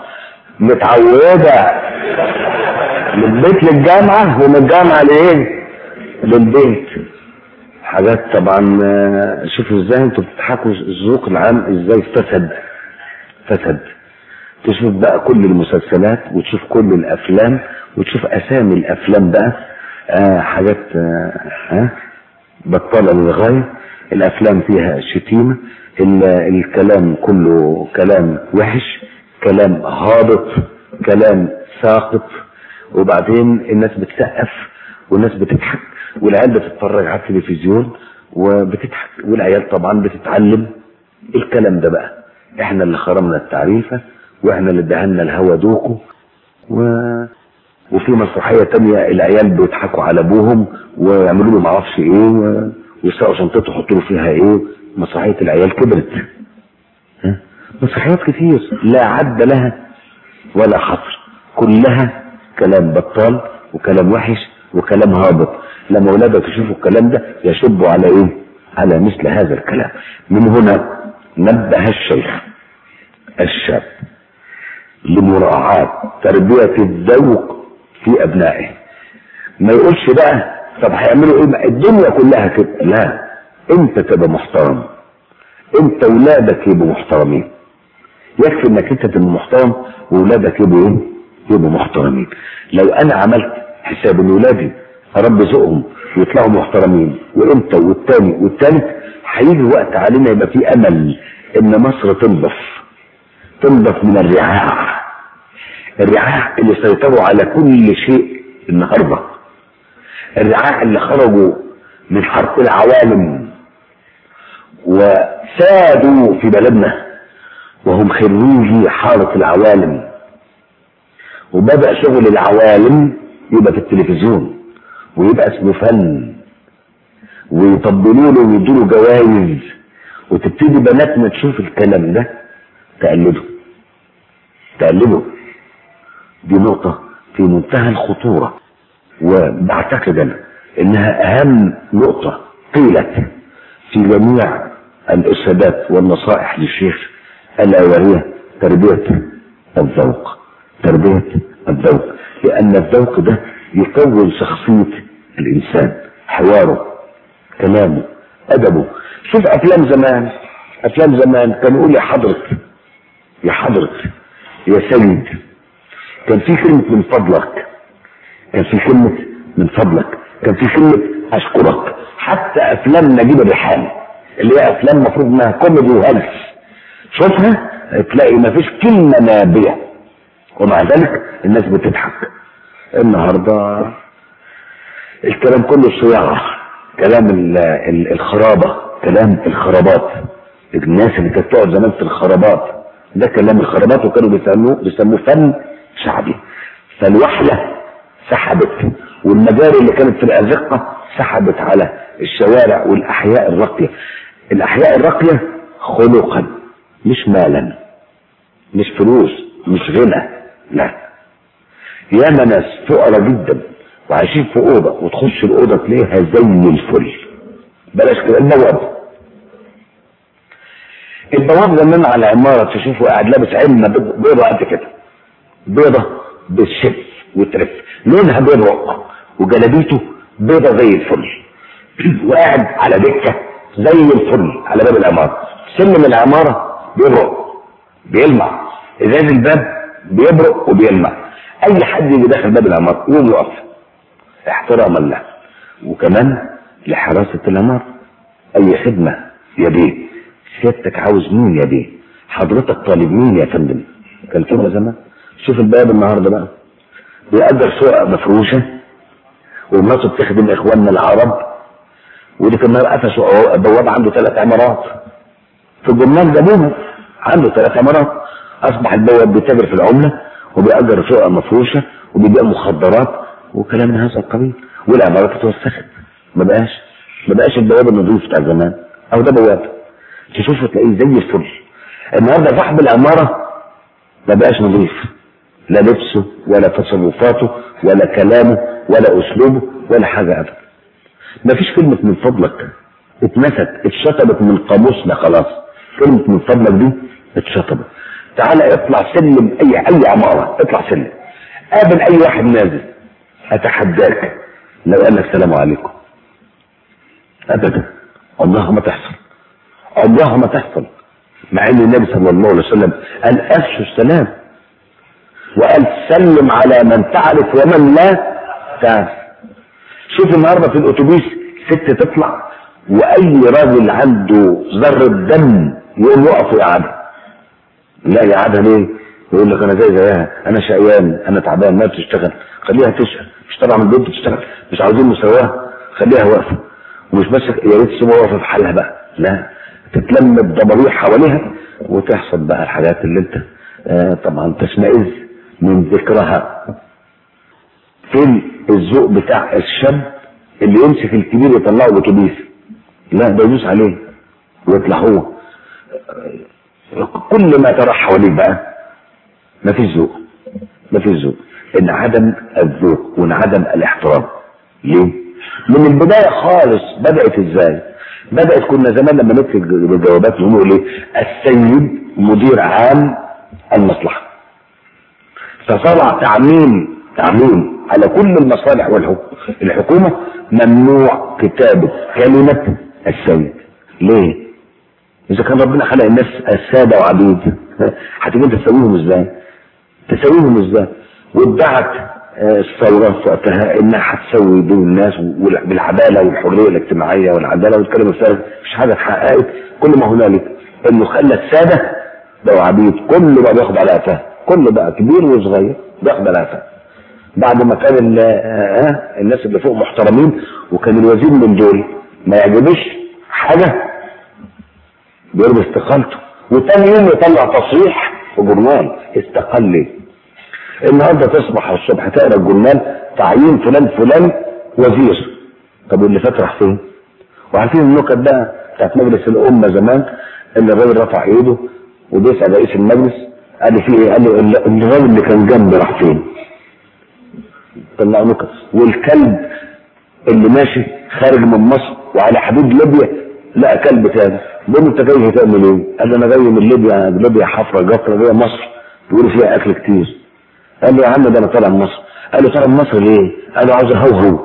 متعوده من البيت للجامعه ومن الجامعه لايه؟ للبيت حاجات طبعا آه، شوفوا ازاي انتوا بتضحكوا الذوق العام ازاي فسد فسد تشوف بقى كل المسلسلات وتشوف كل الافلام وتشوف اسامي الافلام بقى آه حاجات آه آه بطالة للغاية الافلام فيها شتيمة ال- الكلام كله كلام وحش كلام هابط كلام ساقط وبعدين الناس بتسقف والناس بتضحك والعيال بتتفرج على التلفزيون وبتضحك والعيال طبعا بتتعلم الكلام ده بقى احنا اللي خرمنا التعريفة واحنا اللي ادهنا الهوا دوكو و... وفي مسرحية تانية العيال بيضحكوا على ابوهم ويعملوا له معرفش ايه و... ويسرقوا شنطته يحطوا له فيها ايه مسرحية العيال كبرت ها؟ مسرحيات كتير لا عد لها ولا حصر كلها كلام بطال وكلام وحش وكلام هابط لما اولادك يشوفوا الكلام ده يشبوا على ايه على مثل هذا الكلام من هنا نبه الشيخ الشاب لمراعاة تربية الذوق في أبنائه ما يقولش بقى طب هيعملوا ايه بقى؟ الدنيا كلها كده لا انت تبقى محترم انت ولادك يبقوا محترمين يكفي انك انت تبقى محترم واولادك يبقوا ايه يبقوا محترمين لو انا عملت حساب ان ولادي اربي ذوقهم ويطلعوا محترمين وانت والتاني والتالت هيجي وقت علينا يبقى في امل ان مصر تنضف تنضف من الرعاع الرعاع اللي سيطروا على كل شيء النهارده الرعاع اللي خرجوا من حرب العوالم وسادوا في بلدنا وهم خريجي حارة العوالم وبدأ شغل العوالم يبقى في التلفزيون ويبقى اسمه فن ويطبلوا له ويدوا له جوائز وتبتدي بناتنا تشوف الكلام ده تقلده تقلده دي نقطة في منتهى الخطورة وبعتقد أنا إنها أهم نقطة قيلت في جميع الإرشادات والنصائح للشيخ ألا وهي تربية الذوق تربية الذوق لأن الذوق ده يكون شخصية الإنسان حواره كلامه أدبه شوف أفلام زمان أفلام زمان كان يقول يا حضرة يا حضرة يا سيد كان في كلمة من فضلك كان في كلمة من فضلك كان في كلمة أشكرك حتى أفلام نجيب الريحاني اللي هي أفلام المفروض إنها كوميدي وهلس شوفها تلاقي ما فيش كلمة نابية ومع ذلك الناس بتضحك النهارده الكلام كله صياعة كلام ال- ال- الخرابة كلام الخرابات الناس اللي كانت تقعد زمان في الخرابات ده كلام الخرابات وكانوا بيسموه بيسموه فن شعبي فالوحلة سحبت والمجاري اللي كانت في الأزقة سحبت على الشوارع والأحياء الراقية الأحياء الراقية خلقا مش مالا مش فلوس مش غنى لا ياما ناس فقراء جدا وعايشين في اوضه وتخش الاوضه تلاقيها زي الفل بلاش كده البواب البواب زمان على عماره تشوفه قاعد لابس علمه بيض- بيضه قد كده بيضه بالشف وترف لونها بيضاء وجلابيته بيضه زي الفل وقاعد على دكه زي الفل على باب العماره سلم العماره بيبرق بيلمع ازاز الباب بيبرق وبيلمع اي حد يجي داخل باب العماره يقوم يقف احتراما له وكمان لحراسه العماره اي خدمه يا بيه سيادتك عاوز مين يا بيه حضرتك طالب مين يا فندم كان كده زمان شوف الباب النهارده بقى بيأجر شقق مفروشه ومراته بتخدم اخواننا العرب ودي كمان قفشوا بواب عنده ثلاث عمارات في الجمال جابوه عنده ثلاث عمارات اصبح البواب بيتاجر في العمله وبيأجر شقق مفروشه وبيبيع مخدرات وكلام من هذا القبيل والعمارات اتوسخت ما بقاش ما بقاش البواب النظيف بتاع زمان او ده بواب تشوفه تلاقيه زي الفل النهارده صاحب العماره ما بقاش نظيف لا لبسه ولا تصرفاته ولا كلامه ولا اسلوبه ولا حاجه ابدا ما فيش كلمه من فضلك اتنست اتشطبت من قاموسنا خلاص كلمه من فضلك دي اتشطبت تعالى اطلع سلم اي اي عماره اطلع سلم قابل اي واحد نازل اتحداك لو قال لك السلام عليكم ابدا عمرها ما تحصل عمرها ما تحصل مع ان النبي صلى الله عليه وسلم قال افشوا السلام وقال سلم على من تعرف ومن لا تعرف شوف النهارده في الاتوبيس ست تطلع واي راجل عنده ذره دم يقول له اقف يا عبد لا يا عبد ليه؟ يقول لك انا زي زيها انا شقيان انا تعبان ما بتشتغل خليها تشقى مش طالعه من البيت بتشتغل مش عاوزين مساواه خليها واقفه ومش بس يا ريت تسيبها واقفه في حالها بقى لا تتلم الضبابيع حواليها وتحصل بقى الحاجات اللي انت آه طبعا تشمئز من ذكرها فين الذوق بتاع الشاب اللي يمسك الكبير يطلعه باتوبيس لا ده يدوس عليه ويطلع هو كل ما ترى حواليك بقى ما فيش ذوق ما فيش ذوق ان عدم الذوق وانعدم الاحترام ليه؟ من البدايه خالص بدات ازاي؟ بدات كنا زمان لما نكتب الجوابات نقول ايه؟ السيد مدير عام المصلحه فطلع تعميم تعميم على كل المصالح والحكومه ممنوع كتابه كلمه السيد ليه؟ اذا كان ربنا خلق الناس الساده وعبيد هتيجي انت تسويهم ازاي؟ تسويهم ازاي؟ وادعت الثوره في وقتها انها هتسوي بين الناس بالعداله والحريه الاجتماعيه والعداله والكلام الفارغ مش حاجه اتحققت كل ما هنالك انه خلى الساده بقوا عبيد كل بقى بياخد على قفاه كل بقى كبير وصغير بياخد على قفاه بعد ما كان الناس اللي فوق محترمين وكان الوزير من دول ما يعجبوش حاجه بيرمي استقالته وتاني يوم يطلع تصريح في جورنال استقال ليه النهارده تصبح الصبح تقرا الجورنال تعيين فلان فلان وزير طب واللي فات راح فين؟ وعارفين النكت بقى بتاعت مجلس الامه زمان ان الراجل رفع ايده وبيسال رئيس المجلس قال له في ايه؟ قال له الراجل اللي كان جنبي راح فين؟ طلعوا نكت والكلب اللي ماشي خارج من مصر وعلى حدود ليبيا لقى كلب تاني بيقول له انت جاي تعمل ايه؟ قال له انا جاي من ليبيا ليبيا حفره جفره جايه مصر بيقولوا فيها اكل كتير قال له يا عم ده انا طالع من مصر قال له طالع من مصر ليه؟ قال له عاوز اهوهو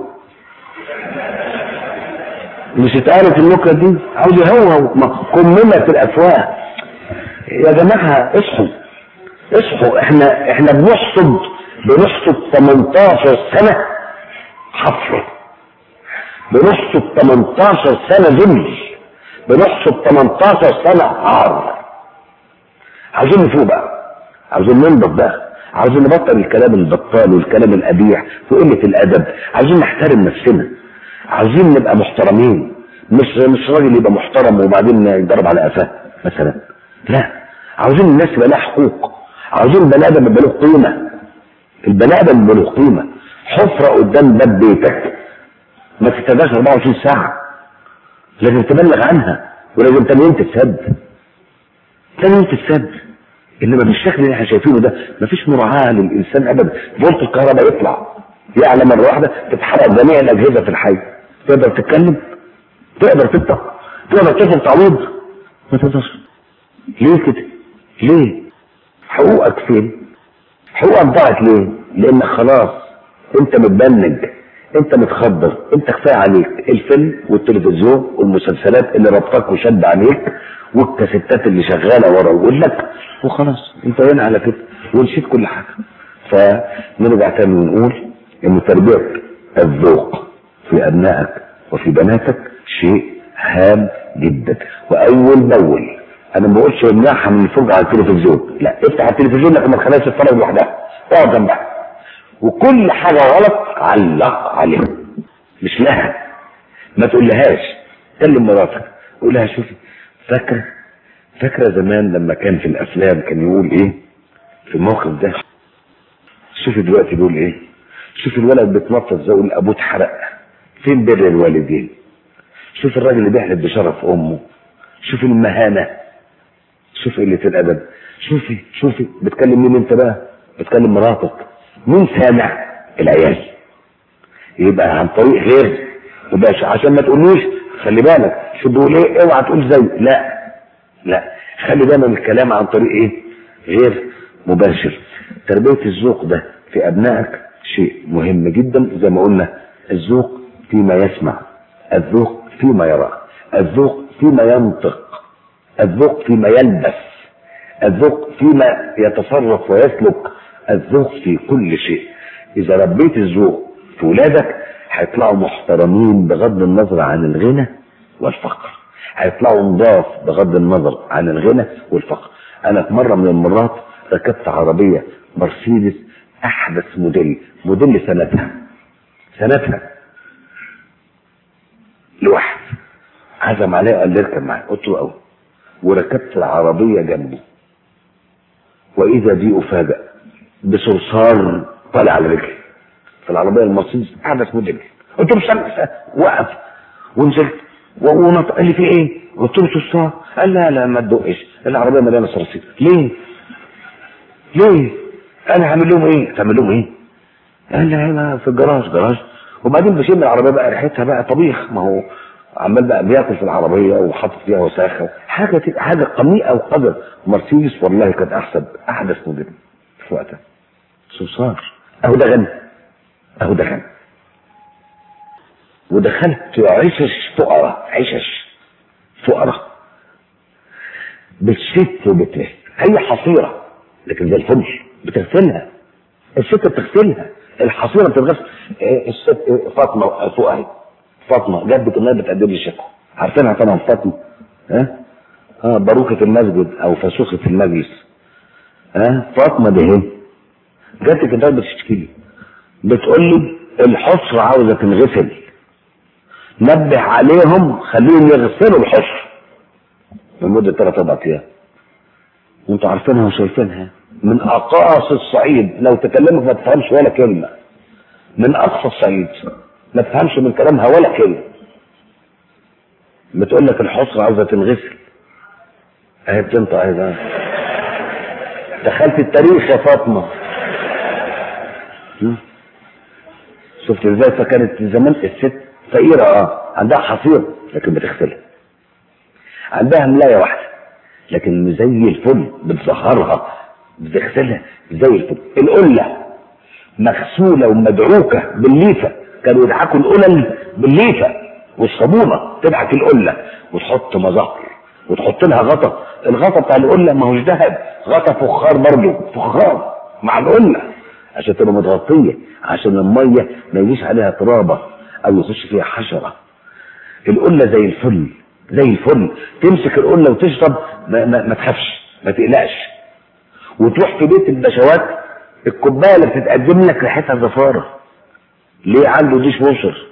مش اتقالت النكته دي عاوز يهوهو كملت الافواه يا جماعه اصحوا اصحوا احنا احنا بنحصد بنحصد 18 سنه حفره بنحصد 18 سنه ذل بنحصد 18 سنه عار عاوزين نفوق بقى عاوزين ننضف بقى عاوزين نبطل الكلام البطال والكلام القبيح وقلة الأدب عاوزين نحترم نفسنا عاوزين نبقى محترمين مش مش راجل يبقى محترم وبعدين يتضرب على قفاه مثلا لا عاوزين الناس يبقى لها حقوق عاوزين البني ادم يبقى له قيمه البني ادم يبقى له قيمه حفره قدام باب بيتك ما تستناش 24 ساعه لازم تبلغ عنها ولازم تنوين تتسد تنوين تتسد انما بالشكل اللي احنا شايفينه ده مفيش مراعاه للانسان ابدا فولت الكهرباء يطلع يعلى مره واحده تتحرق جميع الاجهزه في الحي تقدر تتكلم تقدر تفتح تقدر تاخد تعويض ما تقدرش ليه كده ليه حقوقك فين حقوقك ضاعت ليه لانك خلاص انت متبنج انت متخدر انت كفايه عليك الفيلم والتلفزيون والمسلسلات اللي ربطك وشد عليك والكاسيتات اللي شغاله ورا ودنك وخلاص انتهينا على كده ونسيت كل حاجه فنرجع تاني ونقول ان تربيه الذوق في ابنائك وفي بناتك شيء هام جدا واول باول انا ما بقولش امنعها من الفرجه على التلفزيون لا افتح التلفزيون لكن ما تخليهاش تتفرج لوحدها اقعد جنبها وكل حاجه غلط علق عليها مش لها ما تقولهاش كلم مراتك قول لها شوفي فاكره فاكره زمان لما كان في الافلام كان يقول ايه في الموقف ده شوفي دلوقتي بيقول ايه شوفي الولد بيتنطط زي يقول ابوه اتحرق فين بر الوالدين شوف الراجل اللي بيحلف بشرف امه شوف المهانه شوف قله الادب شوفي شوفي بتكلم مين انت بقى بتكلم مراتك مين سامع العيال يبقى عن طريق غير يبقى عشان ما تقولوش خلي بالك شو بيقول ايه اوعى تقول زي لا لا خلي دايما الكلام عن طريق ايه غير مباشر تربية الذوق ده في ابنائك شيء مهم جدا زي ما قلنا الذوق فيما يسمع الذوق فيما يرى الذوق فيما ينطق الذوق فيما يلبس الذوق فيما يتصرف ويسلك الذوق في كل شيء اذا ربيت الذوق في ولادك هيطلعوا محترمين بغض النظر عن الغنى والفقر هيطلعوا نضاف بغض النظر عن الغنى والفقر انا في مره من المرات ركبت عربيه مرسيدس احدث موديل موديل سنتها سنتها لوحد عزم عليه قال لي اركب معايا قلت له قوي وركبت العربيه جنبه واذا بي افاجئ بصرصار طالع على رجلي في العربيه المرسيدس احدث موديل قلت له استنى وقف ونزلت ونطق قال لي في ايه؟ قلت له صرصار قال لا لا ما تدقش العربيه مليانه صراصير ليه؟ ليه؟ انا هعمل لهم ايه؟ تعمل لهم ايه؟ قال لي هنا في الجراج جراج وبعدين بشم العربيه بقى ريحتها بقى طبيخ ما هو عمال بقى بياكل في العربيه وحاطط فيها وساخه حاجه حاجه قميئه وقذر مرسيدس والله كانت احسن احدث موديل في وقتها صرصار اهو ده غنى اهو ده غنى ودخلت عشش فقراء عشش فقراء بتشت وبتلف هي حصيره لكن زي الفل بتغسلها الست بتغسلها الحصيره بتتغسل الست فاطمه فوق اهي فاطمه جدة النبي بتقدم لي شكوى عارفينها طبعا فاطمه ها اه باروكه المسجد او فسوخه المجلس ها فاطمه دي اهي جدة النبي بتشتكي لي بتقول لي الحصر عاوزه تنغسل نبه عليهم خليهم يغسلوا الحصر لمده ثلاث اربع ايام وانتوا عارفينها وشايفينها من اقاصي الصعيد لو تكلمك ما تفهمش ولا كلمه من اقصى الصعيد ما تفهمش من كلامها ولا كلمه بتقول لك الحصر عاوزه تنغسل اهي بتنطق اهي بقى دخلت التاريخ يا فاطمه شفت ازاي فكانت زمان الست فقيره اه عندها حصير لكن بتغسلها عندها ملايه واحده لكن زي الفل بتزهرها بتغسلها زي الفل القله مغسوله ومدعوكه بالليفه كانوا يدعكوا القلل بالليفه والصابونه تدعك القله وتحط مظهر وتحط لها غطا الغطا بتاع القله ما هوش ذهب غطا فخار برضه فخار مع القله عشان تبقى متغطيه عشان الميه ما يجيش عليها ترابه او يخش فيها حشره القله زي الفل زي الفل تمسك القله وتشرب ما, ما, ما تخافش ما تقلقش وتروح في بيت البشوات الكوبايه اللي بتتقدم لك ريحتها زفاره ليه عنده ديش وشر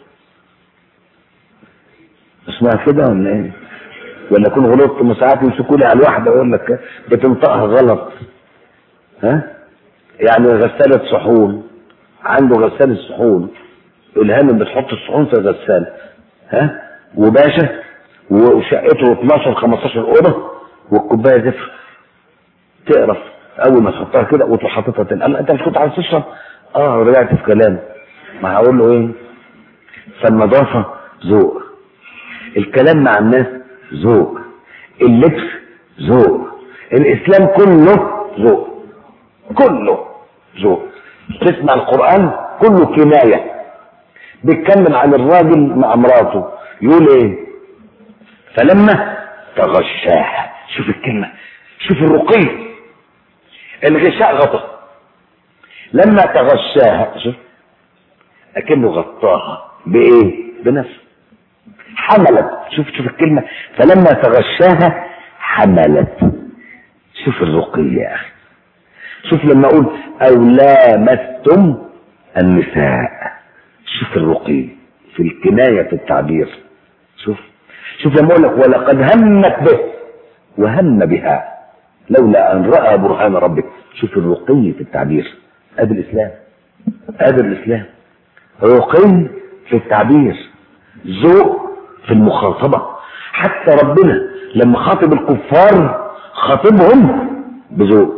اسمها كده ولا ايه ولا اكون غلطت ما ساعات يمسكوا لي على الواحده يقول لك بتنطقها غلط ها يعني غسالة صحون عنده غسالة صحون الهام بتحط الصحون في الغسالة ها وباشا وشقته 12 15 اوضه والكوبايه زفر تقرف اول ما تحطها كده وتروح حاططها تاني اما انت مش كنت عايز تشرب اه رجعت في كلام ما هقول له ايه فالنظافه ذوق الكلام مع الناس ذوق اللبس ذوق الاسلام كله ذوق كله ذوق تسمع القران كله كنايه بيتكلم عن الراجل مع مراته يقول ايه فلما تغشاها شوف الكلمة شوف الرقي الغشاء غطى لما تغشاها شوف أكنه غطاها بإيه؟ بنفسه حملت شوف شوف الكلمة فلما تغشاها حملت شوف الرقي يا أخي شوف لما أقول أو لامستم النساء شوف الرقي في الكناية في التعبير شوف شوف لما اقول لك ولقد همت به وهم بها لولا ان راى برهان ربك شوف الرقي في التعبير ادي الاسلام ادي الاسلام رقي في التعبير ذوق في المخاطبة حتى ربنا لما خاطب الكفار خاطبهم بذوق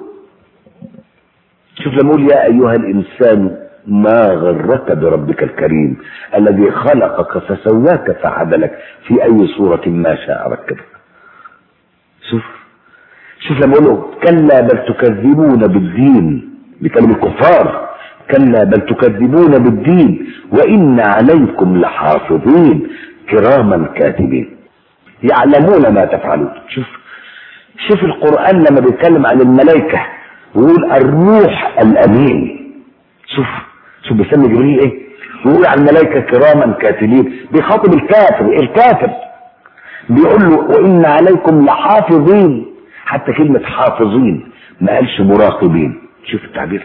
شوف لما يقول يا أيها الإنسان ما غرك بربك الكريم الذي خلقك فسواك فعدلك في أي صورة ما شاء ركبك شوف شوف لما يقول له كلا بل تكذبون بالدين بكلمة الكفار كلا بل تكذبون بالدين وإن عليكم لحافظين كراما كاتبين يعلمون ما تفعلون شوف شوف القرآن لما بيتكلم عن الملائكة ويقول الروح الأمين شوف شوف بيسمي جبريل ايه ويقول عن الملائكة كراما كاتبين بيخاطب الكافر الكافر بيقول له وإن عليكم لحافظين حتى كلمة حافظين ما قالش مراقبين شوف التعبير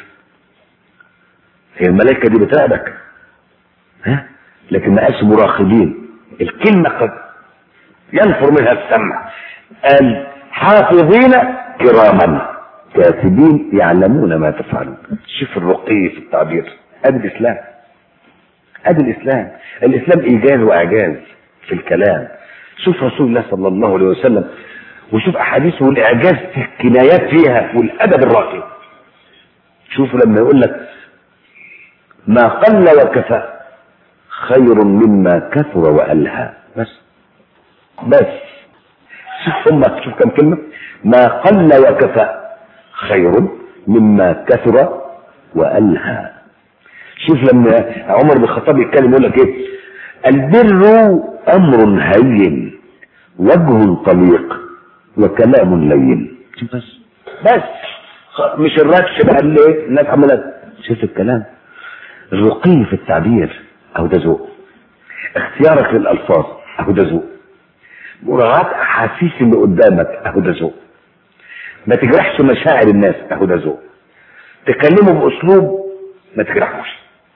هي الملائكة دي بتراقبك ها لكن ما قالش مراقبين الكلمة قد ينفر منها السمع قال حافظين كراما كاتبين يعلمون ما تفعلون شوف الرقي في التعبير ادي الاسلام ادي الاسلام الاسلام ايجاز واعجاز في الكلام شوف رسول الله صلى الله عليه وسلم وشوف احاديثه والاعجاز في الكنايات فيها والادب الراقي شوف لما يقول لك ما قل وكفى خير مما كثر والهى بس بس شوف هم شوف كم كلمه ما قل وكفى خير مما كثر والهى شوف لما عمر بن الخطاب يتكلم يقول لك ايه البر امر هين وجه طليق وكلام لين شوف بس بس مش الركش بقى اللي ايه الناس عملت شوف الكلام الرقي في التعبير او ده ذوق اختيارك للالفاظ اهو ده ذوق مراعاة احاسيس اللي قدامك اهو ده ذوق ما تجرحش مشاعر الناس اهو ده ذوق تكلمه باسلوب ما تجرحوش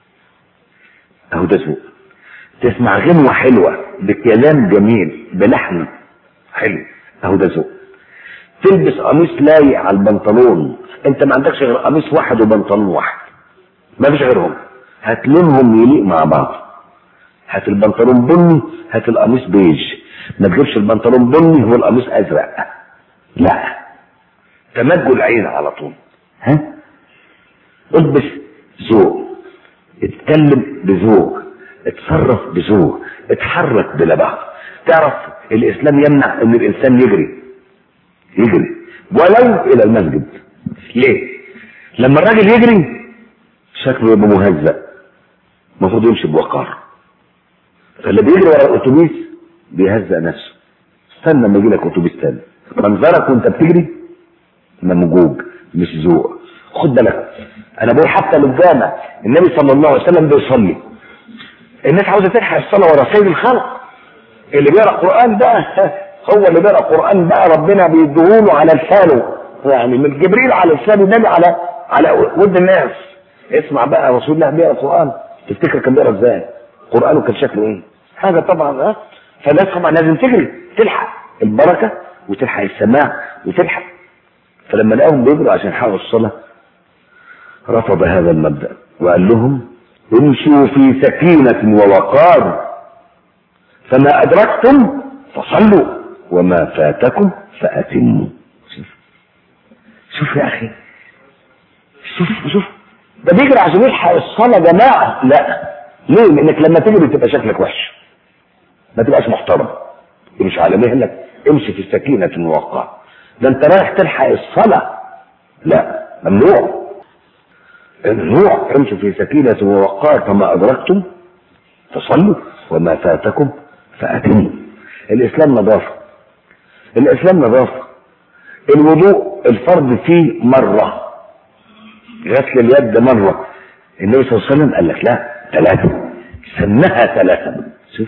اهو ده ذوق تسمع غنوة حلوة بكلام جميل بلحن حلو اهو ده ذوق تلبس قميص لايق على البنطلون انت ما عندكش غير قميص واحد وبنطلون واحد ما فيش غيرهم هات لونهم يليق مع بعض هات البنطلون بني هات القميص بيج ما تجيبش البنطلون بني والقميص ازرق لا تمجوا العين على طول ها البس ذوق اتكلم بذوق اتصرف بذوق اتحرك بلبق تعرف الاسلام يمنع ان الانسان يجري يجري ولو الى المسجد ليه لما الراجل يجري شكله يبقى مهزأ المفروض يمشي بوقار فاللي بيجري ورا الاتوبيس بيهزأ نفسه استنى لما يجي لك اتوبيس تاني منظرك وانت بتجري ممجوج مش ذوق خد بالك انا بقول حتى للجامع النبي صلى الله عليه وسلم بيصلي الناس عاوزه تلحق الصلاه ورا سيد الخلق اللي بيقرا قران بقى هو اللي بيقرا قران بقى ربنا بيديهوله على لسانه يعني من جبريل على لسان النبي على على ود الناس اسمع بقى رسول الله بيقرا قران تفتكر كان بيقرا ازاي؟ قرانه كان شكله ايه؟ حاجه طبعا ها فالناس طبعا لازم تجري تلحق البركه وتلحق السماع وتلحق فلما لقاهم بيجروا عشان يحققوا الصلاه رفض هذا المبدا وقال لهم امشوا في سكينه ووقار فما ادركتم فصلوا وما فاتكم فاتموا شوف شوف يا اخي شوف شوف ده بيجري عشان يلحق الصلاه يا جماعه لا ليه؟ لانك لما تجري تبقى شكلك وحش ما تبقاش محترم مش على مهلك امشي في سكينه ووقار ده انت رايح تلحق الصلاه لا ممنوع ممنوع امشوا في سكينه ووقار فما ادركتم فصلوا وما فاتكم فاتموا الاسلام نظافه الاسلام نظافه الوضوء الفرض فيه مره غسل اليد مره النبي صلى الله عليه وسلم قال لك لا ثلاثه سماها ثلاثه شوف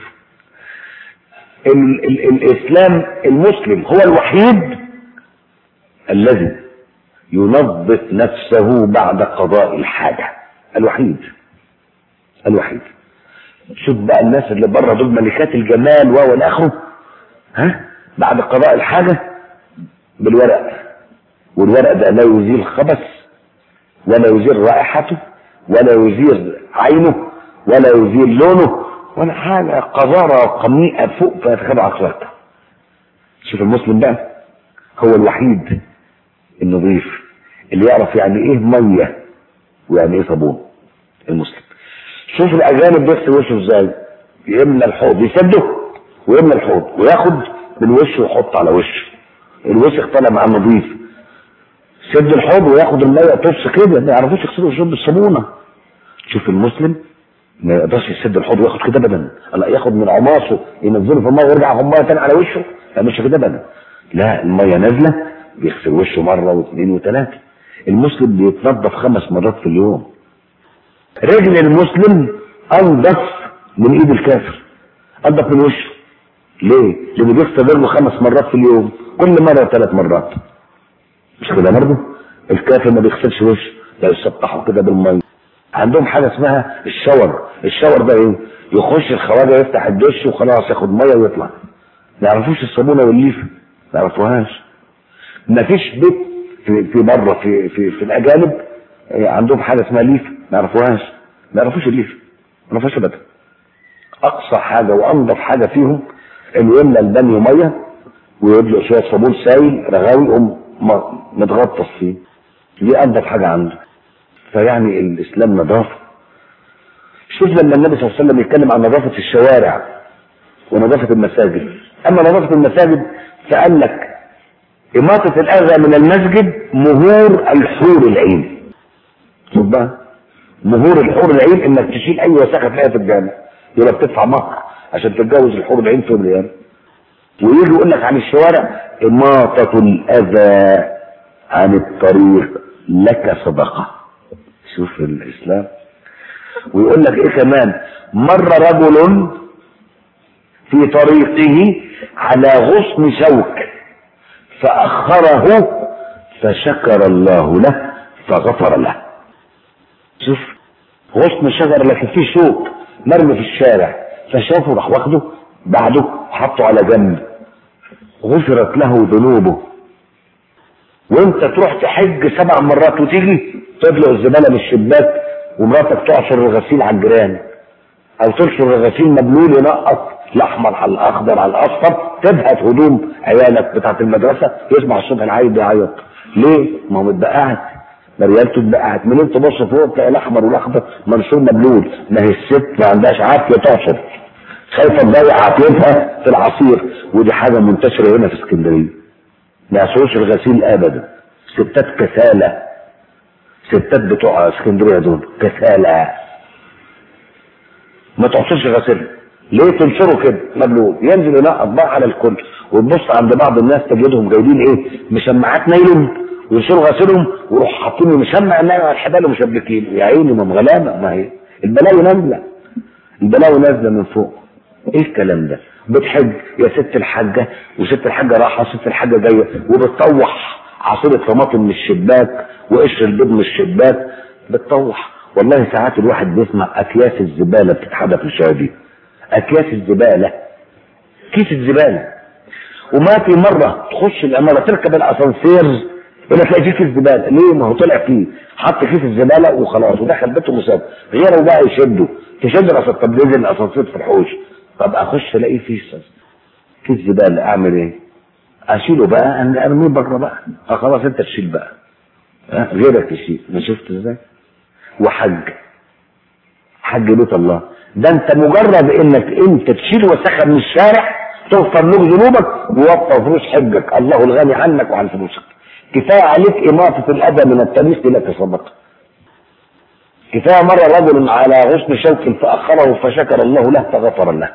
ال ال الاسلام المسلم هو الوحيد الذي ينظف نفسه بعد قضاء الحاجه الوحيد الوحيد شوف بقى الناس اللي بره دول ملكات الجمال و الى اخره ها بعد قضاء الحاجه بالورق والورق ده لا يزيل خبث ولا يزيل رائحته ولا يزيل عينه ولا يزيل لونه ولا حاجة قذارة قميئة فوق فيتخذ عقلك شوف المسلم بقى هو الوحيد النظيف اللي يعرف يعني ايه مية ويعني ايه صابون المسلم شوف الاجانب بيغسل وشه ازاي يملى الحوض يسده ويملى الحوض وياخد من وشه ويحط على وشه الوسخ طالع مع النظيف سد الحوض وياخد المية طفس كده ما يعرفوش يغسلوا وشهم بالصابونة شوف المسلم ما يقدرش يسد الحوض وياخد كده ابدا لا ياخد من عماصه ينزله في الميه ويرجع في الميه تاني على وشه لا مش كده ابدا لا الميه نازله بيغسل وشه مره واثنين وثلاثه المسلم بيتنظف خمس مرات في اليوم رجل المسلم انضف من ايد الكافر انضف من وشه ليه؟ لانه بيغسل رجله خمس مرات في اليوم كل مره ثلاث مرات مش كده برضه؟ الكافر ما بيغسلش وشه لا يسطحه كده بالميه عندهم حاجه اسمها الشاور الشاور ده ايه يخش الخواجه يفتح الدش وخلاص ياخد ميه ويطلع ما يعرفوش الصابونه والليفه ما يعرفوهاش ما فيش بيت في في بره في في في الاجانب إيه، عندهم حاجه اسمها ليفه ما يعرفوهاش ما يعرفوش الليفه ما يعرفوش ابدا اقصى حاجه وانضف حاجه فيهم انه يملى البانيو ميه ويدلق شويه صابون سايل رغاوي يقوم م- متغطس فيه دي انضف حاجه عنده فيعني الاسلام نظافه شوف لما النبي صلى الله عليه وسلم يتكلم عن نظافه الشوارع ونظافه المساجد اما نظافه المساجد فقال لك اماطه الاذى من المسجد مهور الحور العين شوف بقى مهور الحور العين انك تشيل اي وساخه تلاقيها في الجامع يبقى بتدفع مهر عشان تتجوز الحور العين في الريال ويجي يقول لك عن الشوارع اماطه الاذى عن الطريق لك صدقه شوف الاسلام ويقول لك ايه كمان مر رجل في طريقه على غصن شوك فاخره فشكر الله له فغفر له شوف غصن شجر لكن فيه شوك مرمي في الشارع فشافه راح واخده بعده حطه على جنب غفرت له ذنوبه وانت تروح تحج سبع مرات وتيجي تطلق الزباله من الشباك ومراتك تعصر الغسيل على الجيران او تنشر الغسيل مبلول ينقط الاحمر على الاخضر على الاصفر تبهت هدوم عيالك بتاعت المدرسه يسمع الصبح العيل بيعيط ليه؟ ما هو متبقعت مريالته اتبقعت منين تبص فوق تلاقي الاحمر والاخضر منشور مبلول ما هي الست ما عندهاش عافيه تعصر خايفه تضيع عافيتها في العصير ودي حاجه منتشره هنا في اسكندريه ما يعصروش الغسيل ابدا ستات كسالى ستات بتوع اسكندريه دول كسالى ما تعصرش غسيل ليه تنشره كده مبلول ينزل ينقط بقى على الكل وتبص عند بعض الناس تجدهم جايبين ايه مشمعات نايلون وينشروا غسيلهم ويروحوا حاطين مشمع النايلون على الحبال ومشبكين يا عيني ما غلابه ما هي البلاوي نازله البلاوي نازله من فوق ايه الكلام ده بتحج يا ست الحاجه وست الحاجه راحه وست الحاجه جايه وبتطوح عصير الطماطم من الشباك وقشر البيض من الشباك بتطوح والله ساعات الواحد بيسمع اكياس الزباله بتتحدف في الشوارع اكياس الزباله كيس الزباله وما في مره تخش العماره تركب الاسانسير ولا تلاقي فيه كيس زباله ليه ما هو طلع فيه حط كيس الزباله وخلاص ودخل بيته مساب غيره بقى يشده تشد الاسانسير طب نزل الاسانسير في الحوش طب اخش الاقيه فيه كيس زباله اعمل ايه؟ اشيله بقى انا ارميه بره بقى اه خلاص انت تشيل بقى ها؟ غيرك تشيل ما شفت ازاي؟ وحج حج بيت الله ده انت مجرد انك انت تشيل وسخه من الشارع تغفر له ذنوبك ووفر فلوس حجك الله الغني عنك وعن فلوسك كفايه عليك اماطه الاذى من الطريق الى صدقه كفايه مره رجل على غصن شوك فاخره فشكر الله له فغفر له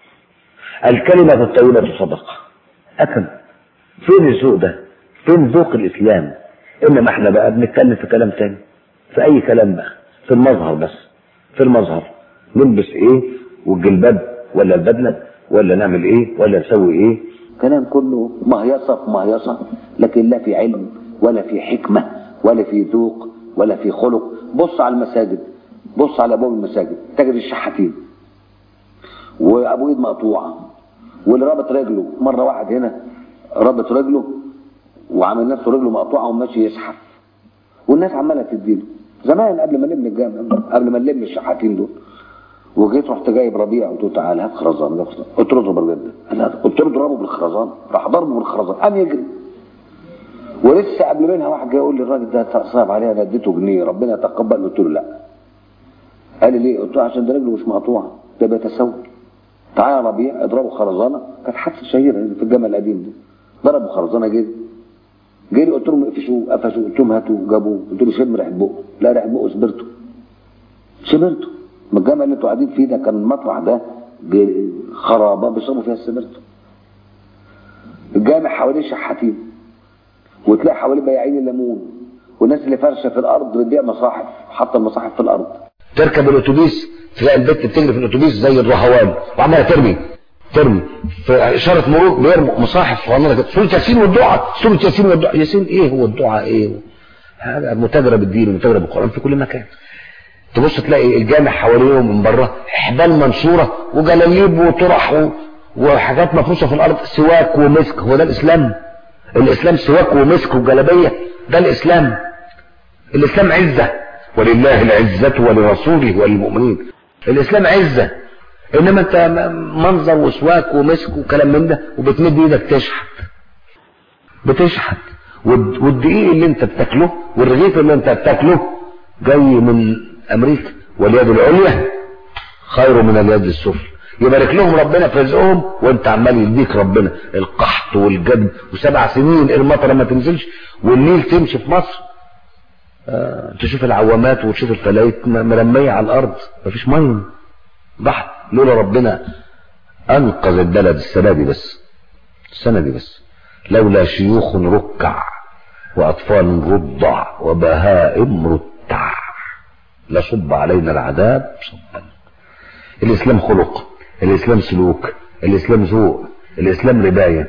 الكلمه الطويله صدقه أكل فين الذوق ده فين ذوق الإسلام إنما إحنا بقى بنتكلم في كلام تاني في أي كلام بقى في المظهر بس في المظهر نلبس إيه والجلباب ولا البدلة ولا نعمل إيه ولا نسوي إيه كلام كله مهيصة في مهيصة لكن لا في علم ولا في حكمة ولا في ذوق ولا في خلق بص على المساجد بص على ابواب المساجد تجد الشحاتين وابو ايد مقطوعه واللي رابط رجله مره واحد هنا رابط رجله وعامل نفسه رجله مقطوعه وماشي يزحف والناس عماله تديله زمان قبل ما نبني الجامع قبل ما نلم الشحاتين دول وجيت رحت جايب ربيع قلت له تعالى هات خرزان جاب خرزان. قلت له اضرب الراجل ده قال لا قلت له اضربه بالخرزان راح ضربه بالخرزان قام يجري ولسه قبل منها واحد جاي يقول لي الراجل ده صعب عليه انا اديته جنيه ربنا يتقبل قلت له لا قال لي ليه قلت له عشان ده رجله مش مقطوعه ده بيتسول تعالى يا ربيع اضربه خرزانه كانت حادثه شهيره في الجامع القديم ده ضربه خرزانه جري جري قلت لهم اقفشوه قفشوه قلت لهم هاتوا جابوه قلت له شم ريحه بقه لا ريحه بقه سبرته سبرته ما الجامع اللي انتوا قاعدين فيه ده كان المطرح ده ب- خرابه بيشربوا فيها السبرتو الجامع حواليه شحاتين وتلاقي حواليه بياعين الليمون والناس اللي فرشه في الارض بتبيع مصاحف حاطه المصاحف في الارض تركب الاتوبيس تلاقي البت بتجري في الاتوبيس زي الرهوان وعماله ترمي ترمي في اشاره مرور بيرموا مصاحف وعماله كده سوره ياسين والدعاء سوره ياسين والدعاء ياسين ايه هو الدعاء ايه هذا متاجره بالدين ومتاجره بالقران في كل مكان تبص تلاقي الجامع حواليهم من بره حبال منشوره وجلاليب وطرح و- وحاجات مفروشه في الارض سواك ومسك هو ده الاسلام الاسلام سواك ومسك وجلابيه ده الاسلام الاسلام عزه ولله العزه ولرسوله وللمؤمنين الاسلام عزه انما انت م- منظر وسواك ومسك وكلام من ده وبتمد ايدك تشحت بتشحت والد- والدقيق اللي انت بتاكله والرغيف اللي انت بتاكله جاي من امريكا واليد العليا خير من اليد السفلى يبارك لهم ربنا في رزقهم وانت عمال يديك ربنا القحط والجد وسبع سنين المطره ما تنزلش والنيل تمشي في مصر آه تشوف العوامات وتشوف الفلايت م- مرميه على الارض مفيش ميه بحر لولا ربنا انقذ البلد السنه دي بس السنه دي بس لولا شيوخ ركع واطفال رضع وبهائم رتع لصب علينا العذاب صبا الاسلام خلق الاسلام سلوك الاسلام ذوق الاسلام ربايه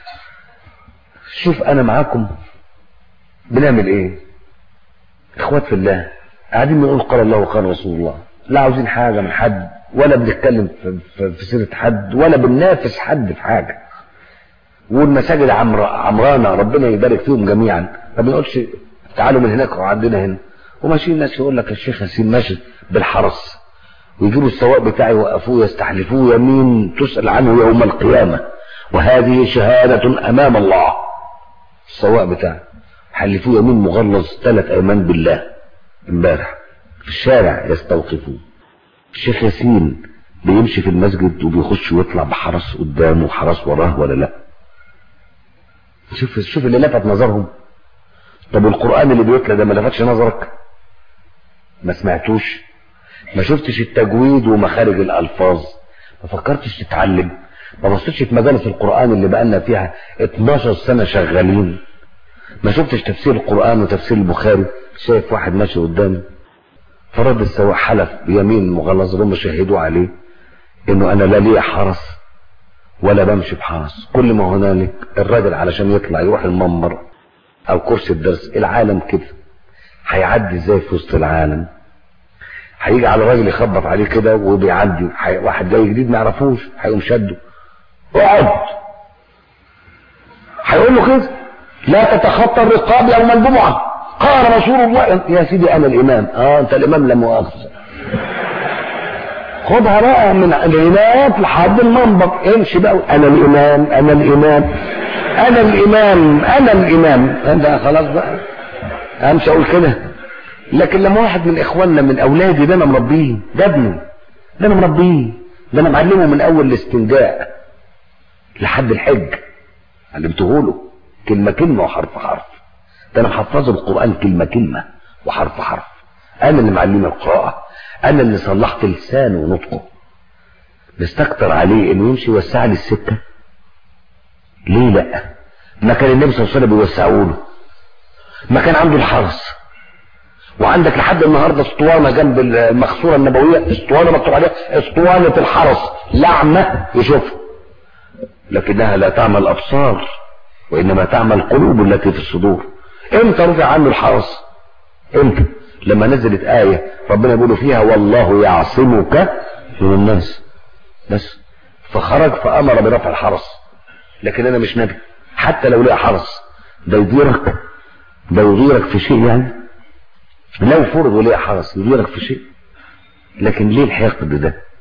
شوف انا معاكم بنعمل ايه اخوات في الله قاعدين بنقول قال الله وقال رسول الله لا عاوزين حاجه من حد ولا بنتكلم في, في, في سيره حد ولا بننافس حد في حاجه والمساجد عمر عمرانه ربنا يبارك فيهم جميعا ما بنقولش تعالوا من هناك وعندنا هنا وماشيين الناس يقول لك الشيخ ياسين ماشي بالحرس ويجيبوا السواق بتاعي يوقفوه يستحلفوه يمين تسأل عنه يوم القيامة وهذه شهادة أمام الله السواق بتاعي حلفوه يمين مغلظ ثلاث أيمان بالله امبارح في الشارع يستوقفوه الشيخ ياسين بيمشي في المسجد وبيخش ويطلع بحرس قدامه وحرس وراه ولا لا شوف شوف اللي لفت نظرهم طب والقرآن اللي بيتلى ده ما لفتش نظرك ما سمعتوش ما شفتش التجويد ومخارج الألفاظ ما فكرتش تتعلم ما بصيتش في مجالس القرآن اللي بقالنا فيها 12 سنة شغالين ما شفتش تفسير القرآن وتفسير البخاري شايف واحد ماشي قدامي فرد السواق حلف بيمين مغلظ هم شهدوا عليه انه انا لا ليا حرس ولا بمشي بحرس كل ما هنالك الراجل علشان يطلع يروح المنبر او كرسي الدرس العالم كده هيعدي ازاي في وسط العالم هيجي على راجل يخبط عليه كده وبيعدي حي... واحد جاي جديد ما يعرفوش هيقوم شده اقعد هيقول له كده لا تتخطى الرقاب يوم الجمعه قال رسول الله يا سيدي انا الامام اه انت الامام لا مؤاخذه خدها بقى من العنايات لحد المنبر امشي بقى انا الامام انا الامام انا الامام انا الامام انت خلاص بقى امشي اقول كده لكن لما واحد من اخواننا من اولادي ده انا مربيه ده ابني ده انا مربيه ده انا معلمه من اول الاستنجاء لحد الحج علمته له كلمه كلمه وحرف حرف ده انا محفظه القران كلمه كلمه وحرف حرف انا اللي معلمه القراءه انا اللي صلحت لسانه ونطقه نستكتر عليه انه يمشي يوسع لي السكه ليه لا ما كان النبي صلى الله عليه وسلم بيوسعوا له ما كان عنده الحرس وعندك لحد النهارده اسطوانه جنب المغسوره النبويه اسطوانه مكتوب عليها اسطوانه الحرس لعمه يشوفها لكنها لا تعمل الابصار وانما تعمل القلوب التي في الصدور امتى رفع عنه الحرس امتى لما نزلت آية ربنا يقول فيها والله يعصمك من الناس بس فخرج فأمر برفع الحرس لكن أنا مش نبي حتى لو لقى حرس ده يديرك ده يديرك في شيء يعني لو فرض ولقى حرس يديرك في شيء لكن ليه الحقد ده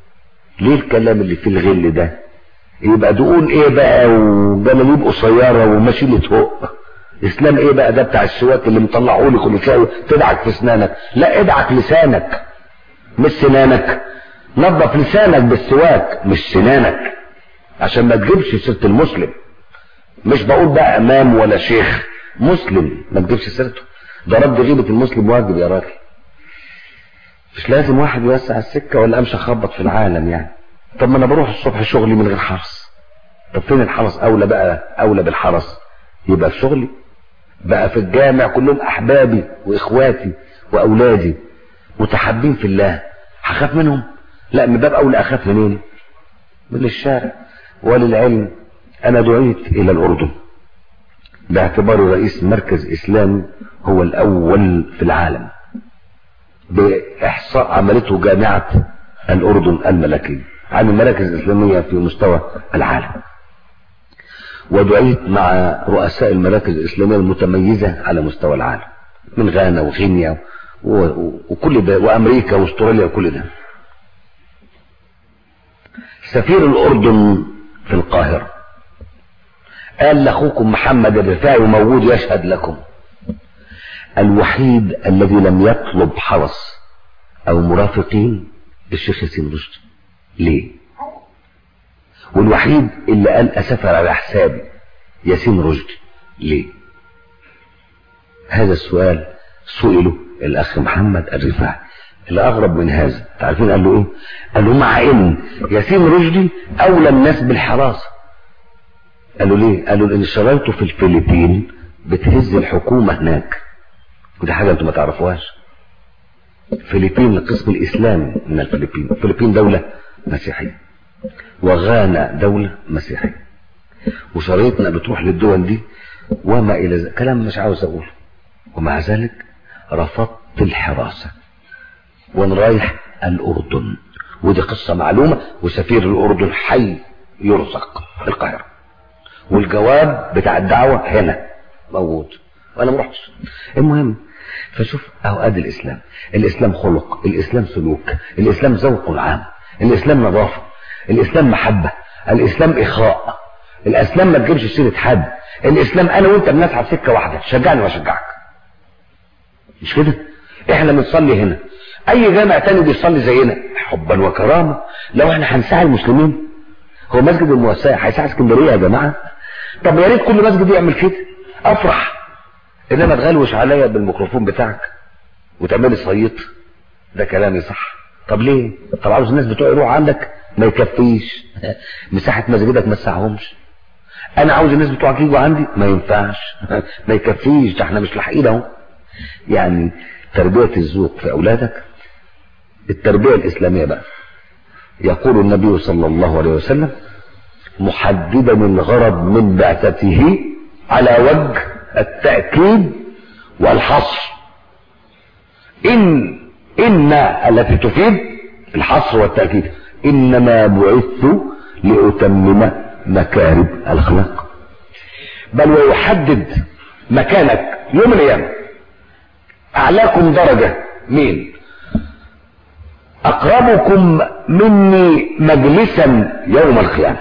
ليه الكلام اللي فيه الغل ده يبقى دقون ايه بقى وجلاليب قصيره ومشيله هق اسلام ايه بقى ده بتاع السواك اللي مطلعه لي كل شويه تدعك في اسنانك لا ادعك لسانك مش سنانك نظف لسانك بالسواك مش سنانك عشان ما تجيبش سيره المسلم مش بقول بقى امام ولا شيخ مسلم ما تجيبش سيرته ده رد غيبه المسلم واجب يا راجل مش لازم واحد يوسع السكه ولا امشي اخبط في العالم يعني طب ما انا بروح الصبح شغلي من غير حرس طب فين الحرس اولى بقى اولى بالحرس يبقى في شغلي بقى في الجامع كلهم احبابي واخواتي واولادي متحابين في الله هخاف منهم لا من باب اولى اخاف منين من الشارع وللعلم انا دعيت الى الاردن باعتباره رئيس مركز اسلامي هو الاول في العالم باحصاء عملته جامعه الاردن الملكيه عن المراكز الاسلاميه في مستوى العالم ودعيت مع رؤساء المراكز الاسلاميه المتميزه على مستوى العالم من غانا وغينيا وكل ده وامريكا واستراليا وكل ده سفير الاردن في القاهره قال لاخوكم محمد الرفاعي موجود يشهد لكم الوحيد الذي لم يطلب حرس او مرافقين الشيخ ياسين رشدي ليه والوحيد اللي قال اسافر على حسابي ياسين رشدي ليه هذا السؤال سئله الاخ محمد الرفاعي الاغرب من هذا تعرفين قال له ايه قال له مع ان ياسين رشدي اولى الناس بالحراسه قالوا ليه قالوا لان شرايطه في الفلبين بتهز الحكومه هناك ودي حاجه انتوا ما تعرفوهاش الفلبين القسم الاسلامي من الفلبين الفلبين دوله مسيحيه وغانا دوله مسيحيه وشرايطنا بتروح للدول دي وما الى ذلك كلام مش عاوز اقوله ومع ذلك رفضت الحراسه وانا رايح الاردن ودي قصه معلومه وسفير الاردن حي يرزق في القاهره والجواب بتاع الدعوه هنا موجود وانا ما رحتش المهم فشوف اهو ادي الاسلام الاسلام خلق الاسلام سلوك الاسلام ذوق عام الاسلام نظافه الاسلام محبه الاسلام اخاء الاسلام ما تجيبش سيره حد الاسلام انا وانت بنسعى في سكه واحده شجعني واشجعك مش كده احنا بنصلي هنا اي جامع تاني بيصلي زينا حبا وكرامه لو احنا هنساعد المسلمين هو مسجد الموسعه هيساعد اسكندريه يا جماعه طب يا ريت كل مسجد يعمل كده افرح انما تغلوش عليا بالميكروفون بتاعك وتعملي صيط ده كلامي صح طب ليه طب عاوز الناس بتوع يروح عندك ما يكفيش مساحه مسجدك ما تسعهمش انا عاوز الناس بتوعك يجوا عندي ما ينفعش ما يكفيش ده احنا مش لاحقين اهو يعني تربيه الذوق في اولادك التربيه الاسلاميه بقى يقول النبي صلى الله عليه وسلم محددا الغرض من بعثته على وجه التأكيد والحصر إن إن التي تفيد الحصر والتأكيد إنما بعثت لأتمم مكارم الأخلاق بل ويحدد مكانك يوم القيامة أعلاكم درجة مين أقربكم مني مجلسا يوم القيامة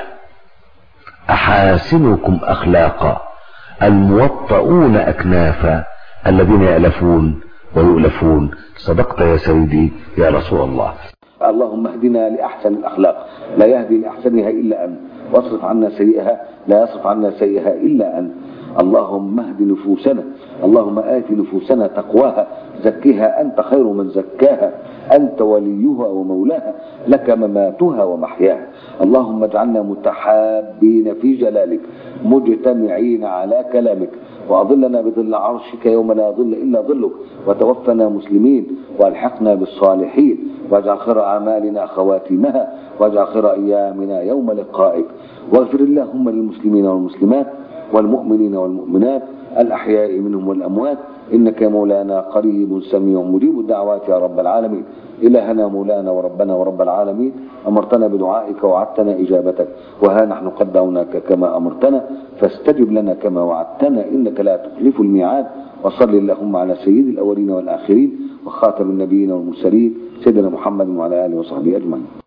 أحاسنكم أخلاقا الموطؤون أكنافا الذين يألفون ويؤلفون صدقت يا سيدي يا رسول الله اللهم اهدنا لأحسن الأخلاق لا يهدي لأحسنها إلا أنت واصرف عنا سيئها لا يصرف عنا سيئها إلا أنت اللهم اهد نفوسنا اللهم آت نفوسنا تقواها زكها أنت خير من زكاها أنت وليها ومولاها لك مماتها ومحياها اللهم اجعلنا متحابين في جلالك مجتمعين على كلامك وأظلنا بظل عرشك يوم لا ظل إلا ظلك وتوفنا مسلمين والحقنا بالصالحين واجعل خير أعمالنا خواتمها واجعل خير أيامنا يوم لقائك واغفر اللهم للمسلمين والمسلمات والمؤمنين والمؤمنات الأحياء منهم والأموات إنك يا مولانا قريب سميع مجيب الدعوات يا رب العالمين إلهنا مولانا وربنا ورب العالمين أمرتنا بدعائك ووعدتنا إجابتك وها نحن قد دعوناك كما أمرتنا فاستجب لنا كما وعدتنا إنك لا تخلف الميعاد وصل اللهم على سيد الأولين والآخرين وخاتم النبيين والمرسلين سيدنا محمد وعلى آله وصحبه أجمعين